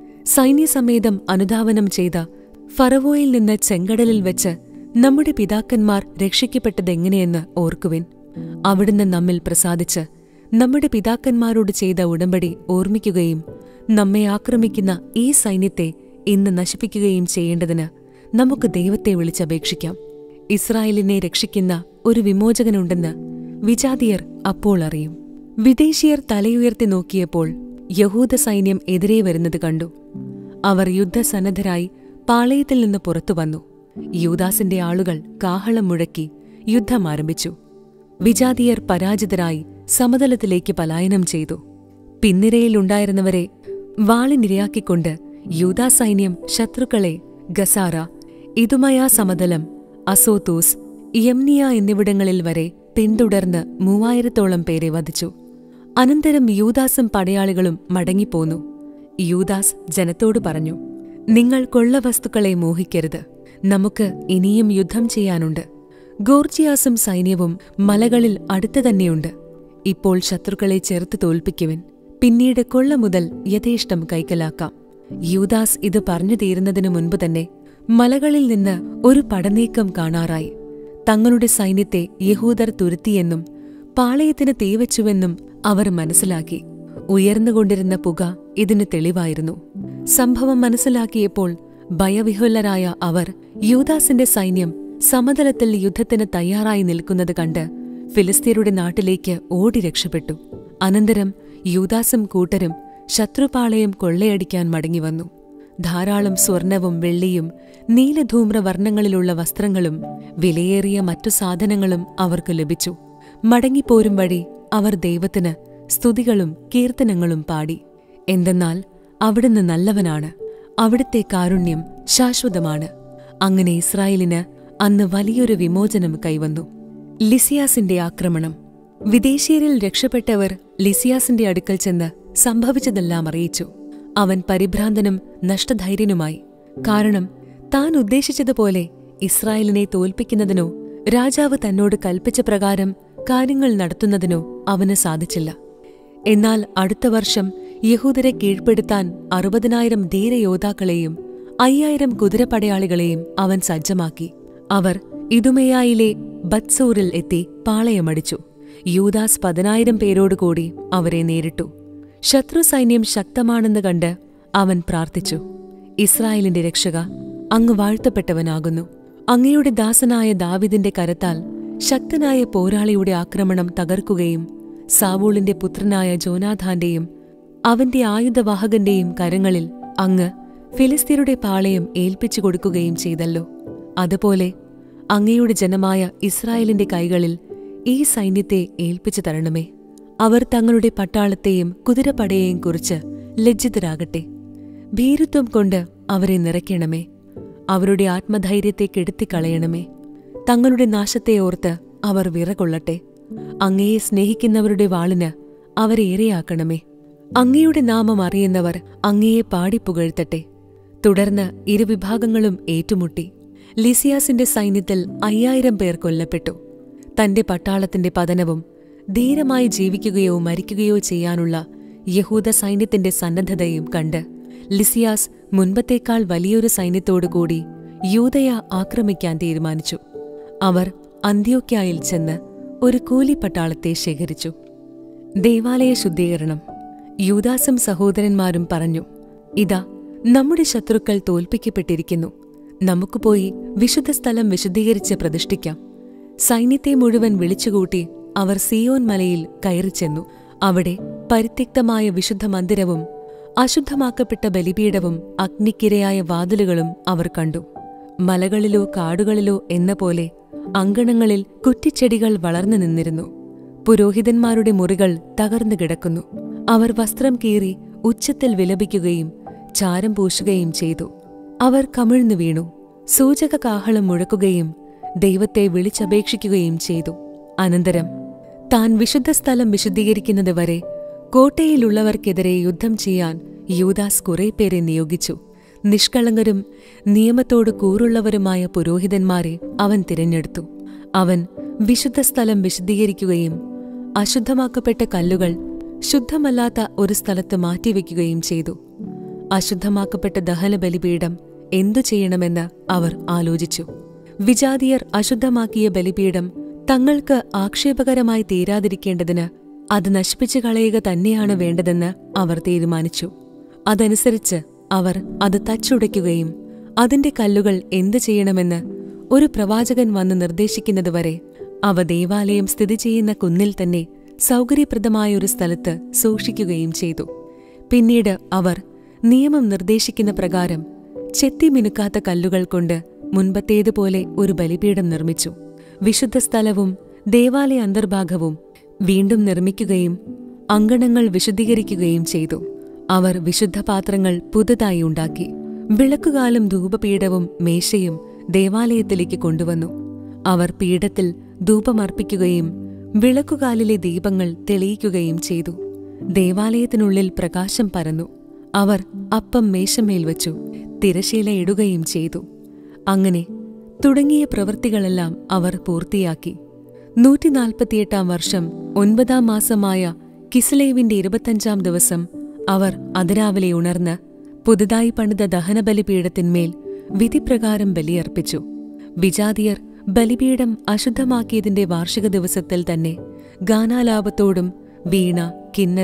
സൈന്യസമേതം അനുധാവനം ചെയ്ത ഫറവോയിൽ നിന്ന് ചെങ്കടലിൽ വെച്ച് നമ്മുടെ പിതാക്കന്മാർ രക്ഷിക്കപ്പെട്ടതെങ്ങനെയെന്ന് ഓർക്കുവിൻ അവിടുന്ന് നമ്മിൽ പ്രസാദിച്ച് നമ്മുടെ പിതാക്കന്മാരോട് ചെയ്ത ഉടമ്പടി ഓർമ്മിക്കുകയും നമ്മെ ആക്രമിക്കുന്ന ഈ സൈന്യത്തെ ഇന്ന് നശിപ്പിക്കുകയും ചെയ്യേണ്ടതിന് നമുക്ക് ദൈവത്തെ വിളിച്ചപേക്ഷിക്കാം ഇസ്രായേലിനെ രക്ഷിക്കുന്ന ഒരു വിമോചകനുണ്ടെന്ന് വിജാതിയർ അപ്പോൾ അറിയും വിദേശീയർ തലയുയർത്തി നോക്കിയപ്പോൾ യഹൂദ സൈന്യം എതിരെ വരുന്നത് കണ്ടു അവർ യുദ്ധസന്നദ്ധരായി പാളയത്തിൽ നിന്ന് പുറത്തു വന്നു യൂദാസിന്റെ ആളുകൾ കാഹളം മുഴക്കി യുദ്ധം ആരംഭിച്ചു വിജാതിയർ പരാജിതരായി സമതലത്തിലേക്ക് പലായനം ചെയ്തു പിന്നിരയിലുണ്ടായിരുന്നവരെ വാളിനിരയാക്കിക്കൊണ്ട് യൂദാ സൈന്യം ശത്രുക്കളെ ഗസാറ ഇതുമയ സമതലം അസോത്തൂസ് യംനിയ എന്നിവിടങ്ങളിൽ വരെ പിന്തുടർന്ന് മൂവായിരത്തോളം പേരെ വധിച്ചു അനന്തരം യൂദാസും പടയാളികളും മടങ്ങിപ്പോന്നു യൂദാസ് ജനത്തോട് പറഞ്ഞു നിങ്ങൾ കൊള്ളവസ്തുക്കളെ മോഹിക്കരുത് നമുക്ക് ഇനിയും യുദ്ധം ചെയ്യാനുണ്ട് ഗോർജിയാസും സൈന്യവും മലകളിൽ അടുത്തു തന്നെയുണ്ട് ഇപ്പോൾ ശത്രുക്കളെ ചേർത്ത് തോൽപ്പിക്കുവിൻ പിന്നീട് കൊള്ള മുതൽ യഥേഷ്ടം കൈക്കലാക്കാം യൂദാസ് ഇത് പറഞ്ഞു തീരുന്നതിനു മുൻപ് തന്നെ മലകളിൽ നിന്ന് ഒരു പടനീക്കം കാണാറായി തങ്ങളുടെ സൈന്യത്തെ യഹൂദർ തുരുത്തിയെന്നും പാളയത്തിന് തീവച്ചുവെന്നും അവർ മനസ്സിലാക്കി ഉയർന്നുകൊണ്ടിരുന്ന പുക ഇതിന് തെളിവായിരുന്നു സംഭവം മനസ്സിലാക്കിയപ്പോൾ ഭയവിഹുലരായ അവർ യൂദാസിന്റെ സൈന്യം സമതലത്തിൽ യുദ്ധത്തിന് തയ്യാറായി നിൽക്കുന്നത് കണ്ട് ഫിലിസ്തീനയുടെ നാട്ടിലേക്ക് ഓടി രക്ഷപ്പെട്ടു അനന്തരം യൂദാസും കൂട്ടരും ശത്രുപാളയം കൊള്ളയടിക്കാൻ മടങ്ങിവന്നു ധാരാളം സ്വർണവും വെള്ളിയും നീലധൂമ്ര വർണ്ണങ്ങളിലുള്ള വസ്ത്രങ്ങളും വിലയേറിയ മറ്റു സാധനങ്ങളും അവർക്ക് ലഭിച്ചു മടങ്ങിപ്പോരും വഴി അവർ ദൈവത്തിന് സ്തുതികളും കീർത്തനങ്ങളും പാടി എന്തെന്നാൽ അവിടുന്ന് നല്ലവനാണ് അവിടുത്തെ കാരുണ്യം ശാശ്വതമാണ് അങ്ങനെ ഇസ്രായേലിന് അന്ന് വലിയൊരു വിമോചനം കൈവന്നു ലിസിയാസിന്റെ ആക്രമണം വിദേശീയരിൽ രക്ഷപ്പെട്ടവർ ലിസിയാസിന്റെ അടുക്കൽ ചെന്ന് സംഭവിച്ചതെല്ലാം അറിയിച്ചു അവൻ പരിഭ്രാന്തനും നഷ്ടധൈര്യനുമായി കാരണം താൻ ഉദ്ദേശിച്ചതുപോലെ ഇസ്രായേലിനെ തോൽപ്പിക്കുന്നതിനോ രാജാവ് തന്നോട് കൽപ്പിച്ച പ്രകാരം കാര്യങ്ങൾ നടത്തുന്നതിനോ അവന് സാധിച്ചില്ല എന്നാൽ അടുത്ത വർഷം യഹൂദരെ കീഴ്പ്പെടുത്താൻ അറുപതിനായിരം ധീരയോദ്ധാക്കളെയും അയ്യായിരം കുതിരപ്പടയാളികളെയും അവൻ സജ്ജമാക്കി അവർ ഇതുമയായിലെ ബത്സൂറിൽ എത്തി പാളയമടിച്ചു യൂദാസ് പതിനായിരം പേരോടുകൂടി അവരെ നേരിട്ടു ശത്രു സൈന്യം ശക്തമാണെന്ന് കണ്ട് അവൻ പ്രാർത്ഥിച്ചു ഇസ്രായേലിന്റെ രക്ഷക അങ്ങ് വാഴ്ത്തപ്പെട്ടവനാകുന്നു അങ്ങയുടെ ദാസനായ ദാവിദിന്റെ കരത്താൽ ശക്തനായ പോരാളിയുടെ ആക്രമണം തകർക്കുകയും സാവൂളിന്റെ പുത്രനായ ജോനാഥാന്റെയും അവന്റെ ആയുധവാഹകന്റെയും കരങ്ങളിൽ അങ്ങ് ഫിലിസ്തീനയുടെ പാളയം ഏൽപ്പിച്ചു കൊടുക്കുകയും ചെയ്തല്ലോ അതുപോലെ അങ്ങയുടെ ജനമായ ഇസ്രായേലിന്റെ കൈകളിൽ ഈ സൈന്യത്തെ ഏൽപ്പിച്ചു തരണമേ അവർ തങ്ങളുടെ പട്ടാളത്തെയും കുതിരപ്പടയെയും കുറിച്ച് ലജ്ജിതരാകട്ടെ ഭീരുത്വം കൊണ്ട് അവരെ നിറയ്ക്കണമേ അവരുടെ ആത്മധൈര്യത്തെ കെടുത്തിക്കളയണമേ തങ്ങളുടെ നാശത്തെ ഓർത്ത് അവർ വിറകൊള്ളട്ടെ അങ്ങയെ സ്നേഹിക്കുന്നവരുടെ വാളിന് അവരെ ഇരയാക്കണമേ അങ്ങയുടെ നാമം അറിയുന്നവർ അങ്ങയെ പാടിപ്പുകഴ്ത്തട്ടെ തുടർന്ന് ഇരുവിഭാഗങ്ങളും ഏറ്റുമുട്ടി ലിസിയാസിന്റെ സൈന്യത്തിൽ അയ്യായിരം പേർ കൊല്ലപ്പെട്ടു തന്റെ പട്ടാളത്തിന്റെ പതനവും ധീരമായി ജീവിക്കുകയോ മരിക്കുകയോ ചെയ്യാനുള്ള യഹൂദ സൈന്യത്തിന്റെ സന്നദ്ധതയും കണ്ട് ലിസിയാസ് മുൻപത്തേക്കാൾ വലിയൊരു സൈന്യത്തോടുകൂടി യൂതയ ആക്രമിക്കാൻ തീരുമാനിച്ചു അവർ അന്ത്യോക്യായിൽ ചെന്ന് ഒരു കൂലിപ്പട്ടാളത്തെ ശേഖരിച്ചു ദേവാലയ ശുദ്ധീകരണം യൂദാസും സഹോദരന്മാരും പറഞ്ഞു ഇതാ നമ്മുടെ ശത്രുക്കൾ തോൽപ്പിക്കപ്പെട്ടിരിക്കുന്നു നമുക്ക് പോയി വിശുദ്ധ സ്ഥലം വിശുദ്ധീകരിച്ച് പ്രതിഷ്ഠിക്കാം സൈന്യത്തെ മുഴുവൻ വിളിച്ചുകൂട്ടി അവർ സിയോൻ മലയിൽ കയറിച്ചെന്നു അവിടെ പരിത്യക്തമായ വിശുദ്ധ മന്ദിരവും അശുദ്ധമാക്കപ്പെട്ട ബലിപീഠവും അഗ്നിക്കിരയായ വാതിലുകളും അവർ കണ്ടു മലകളിലോ കാടുകളിലോ എന്ന പോലെ അങ്കണങ്ങളിൽ കുറ്റിച്ചെടികൾ വളർന്നു നിന്നിരുന്നു പുരോഹിതന്മാരുടെ മുറികൾ തകർന്നു കിടക്കുന്നു അവർ വസ്ത്രം കീറി ഉച്ചത്തിൽ വിലപിക്കുകയും ചാരം പൂശുകയും ചെയ്തു അവർ കമിഴ്ന്നു വീണു സൂചക കാഹളം മുഴക്കുകയും ദൈവത്തെ വിളിച്ചപേക്ഷിക്കുകയും ചെയ്തു അനന്തരം താൻ വിശുദ്ധ സ്ഥലം വിശുദ്ധീകരിക്കുന്നത് വരെ കോട്ടയിലുള്ളവർക്കെതിരെ യുദ്ധം ചെയ്യാൻ യൂദാസ് കുറെ പേരെ നിയോഗിച്ചു നിഷ്കളങ്കരും നിയമത്തോട് കൂറുള്ളവരുമായ പുരോഹിതന്മാരെ അവൻ തിരഞ്ഞെടുത്തു അവൻ വിശുദ്ധ സ്ഥലം വിശദീകരിക്കുകയും അശുദ്ധമാക്കപ്പെട്ട കല്ലുകൾ ശുദ്ധമല്ലാത്ത ഒരു സ്ഥലത്ത് മാറ്റിവെക്കുകയും ചെയ്തു അശുദ്ധമാക്കപ്പെട്ട ദഹന ബലിപീഠം എന്തു ചെയ്യണമെന്ന് അവർ ആലോചിച്ചു വിജാതിയർ അശുദ്ധമാക്കിയ ബലിപീഠം തങ്ങൾക്ക് ആക്ഷേപകരമായി തീരാതിരിക്കേണ്ടതിന് അത് നശിപ്പിച്ചു കളയുക തന്നെയാണ് വേണ്ടതെന്ന് അവർ തീരുമാനിച്ചു അതനുസരിച്ച് അവർ അത് തച്ചുടയ്ക്കുകയും അതിന്റെ കല്ലുകൾ എന്തു ചെയ്യണമെന്ന് ഒരു പ്രവാചകൻ വന്ന് നിർദ്ദേശിക്കുന്നതുവരെ അവ ദേവാലയം സ്ഥിതി ചെയ്യുന്ന കുന്നിൽ തന്നെ സൗകര്യപ്രദമായ ഒരു സ്ഥലത്ത് സൂക്ഷിക്കുകയും ചെയ്തു പിന്നീട് അവർ നിയമം നിർദ്ദേശിക്കുന്ന പ്രകാരം ചെത്തിമിനുക്കാത്ത കല്ലുകൾ കൊണ്ട് മുൻപത്തേതുപോലെ ഒരു ബലിപീഠം നിർമ്മിച്ചു വിശുദ്ധ സ്ഥലവും ദേവാലയ അന്തർഭാഗവും വീണ്ടും നിർമ്മിക്കുകയും അങ്കണങ്ങൾ വിശുദ്ധീകരിക്കുകയും ചെയ്തു അവർ വിശുദ്ധ പാത്രങ്ങൾ പുതുതായി ഉണ്ടാക്കി വിളക്കുകാലും ധൂപപീഠവും മേശയും ദേവാലയത്തിലേക്ക് കൊണ്ടുവന്നു അവർ പീഠത്തിൽ ധൂപമർപ്പിക്കുകയും വിളക്കുകാലിലെ ദീപങ്ങൾ തെളിയിക്കുകയും ചെയ്തു ദേവാലയത്തിനുള്ളിൽ പ്രകാശം പരന്നു അവർ അപ്പം മേശമേൽ വച്ചു തിരശീല ഇടുകയും ചെയ്തു അങ്ങനെ തുടങ്ങിയ പ്രവൃത്തികളെല്ലാം അവർ പൂർത്തിയാക്കി നൂറ്റിനാൽപ്പത്തിയെട്ടാം വർഷം ഒൻപതാം മാസമായ കിസ്ലേവിന്റെ ഇരുപത്തഞ്ചാം ദിവസം അവർ അതിരാവിലെ ഉണർന്ന് പുതുതായി പണിത ദഹനബലിപീഠത്തിന്മേൽ വിധിപ്രകാരം ബലിയർപ്പിച്ചു വിജാതിയർ ബലിപീഠം അശുദ്ധമാക്കിയതിന്റെ വാർഷിക ദിവസത്തിൽ തന്നെ ഗാനാലാപത്തോടും വീണ കിന്നരം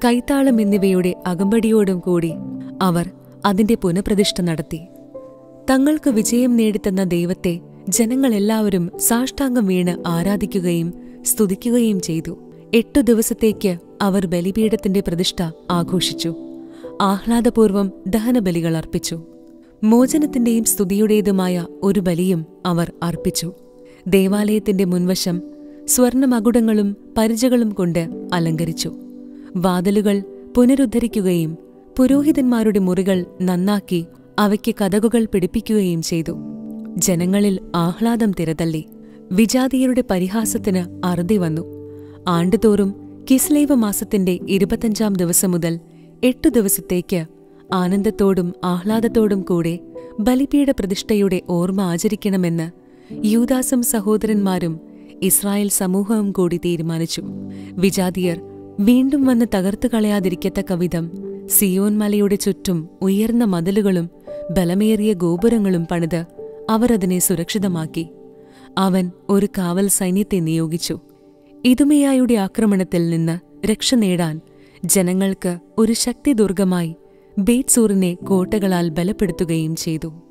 കൈത്താളം എന്നിവയുടെ അകമ്പടിയോടും കൂടി അവർ അതിന്റെ പുനഃപ്രതിഷ്ഠ നടത്തി തങ്ങൾക്ക് വിജയം നേടിത്തന്ന ദൈവത്തെ ജനങ്ങളെല്ലാവരും സാഷ്ടാംഗം വീണ് ആരാധിക്കുകയും സ്തുതിക്കുകയും ചെയ്തു എട്ടു ദിവസത്തേക്ക് അവർ ബലിപീഠത്തിന്റെ പ്രതിഷ്ഠ ആഘോഷിച്ചു ആഹ്ലാദപൂർവം ദഹനബലികൾ അർപ്പിച്ചു മോചനത്തിന്റെയും സ്തുതിയുടേതുമായ ഒരു ബലിയും അവർ അർപ്പിച്ചു ദേവാലയത്തിന്റെ മുൻവശം സ്വർണമകുടങ്ങളും പരിചകളും കൊണ്ട് അലങ്കരിച്ചു വാതിലുകൾ പുനരുദ്ധരിക്കുകയും പുരോഹിതന്മാരുടെ മുറികൾ നന്നാക്കി അവയ്ക്ക് കഥകുകൾ പിടിപ്പിക്കുകയും ചെയ്തു ജനങ്ങളിൽ ആഹ്ലാദം തിരതള്ളി വിജാതീയരുടെ പരിഹാസത്തിന് അറുതി വന്നു ആണ്ടുതോറും കിസ്ലേവ മാസത്തിന്റെ ഇരുപത്തഞ്ചാം ദിവസം മുതൽ എട്ടു ദിവസത്തേക്ക് ആനന്ദത്തോടും ആഹ്ലാദത്തോടും കൂടെ ബലിപീഠ പ്രതിഷ്ഠയുടെ ഓർമ്മ ആചരിക്കണമെന്ന് യൂദാസും സഹോദരന്മാരും ഇസ്രായേൽ സമൂഹവും കൂടി തീരുമാനിച്ചു വിജാതിയർ വീണ്ടും വന്ന് തകർത്തു കളയാതിരിക്കത്തക്ക വിധം സിയോൻ മലയുടെ ചുറ്റും ഉയർന്ന മതിലുകളും ബലമേറിയ ഗോപുരങ്ങളും പണിത് അവർ അതിനെ സുരക്ഷിതമാക്കി അവൻ ഒരു കാവൽ സൈന്യത്തെ നിയോഗിച്ചു ഇതുമയായുടെ ആക്രമണത്തിൽ നിന്ന് രക്ഷ നേടാൻ ജനങ്ങൾക്ക് ഒരു ശക്തിദുർഗമായി ബേത്സൂറിനെ കോട്ടകളാൽ ബലപ്പെടുത്തുകയും ചെയ്തു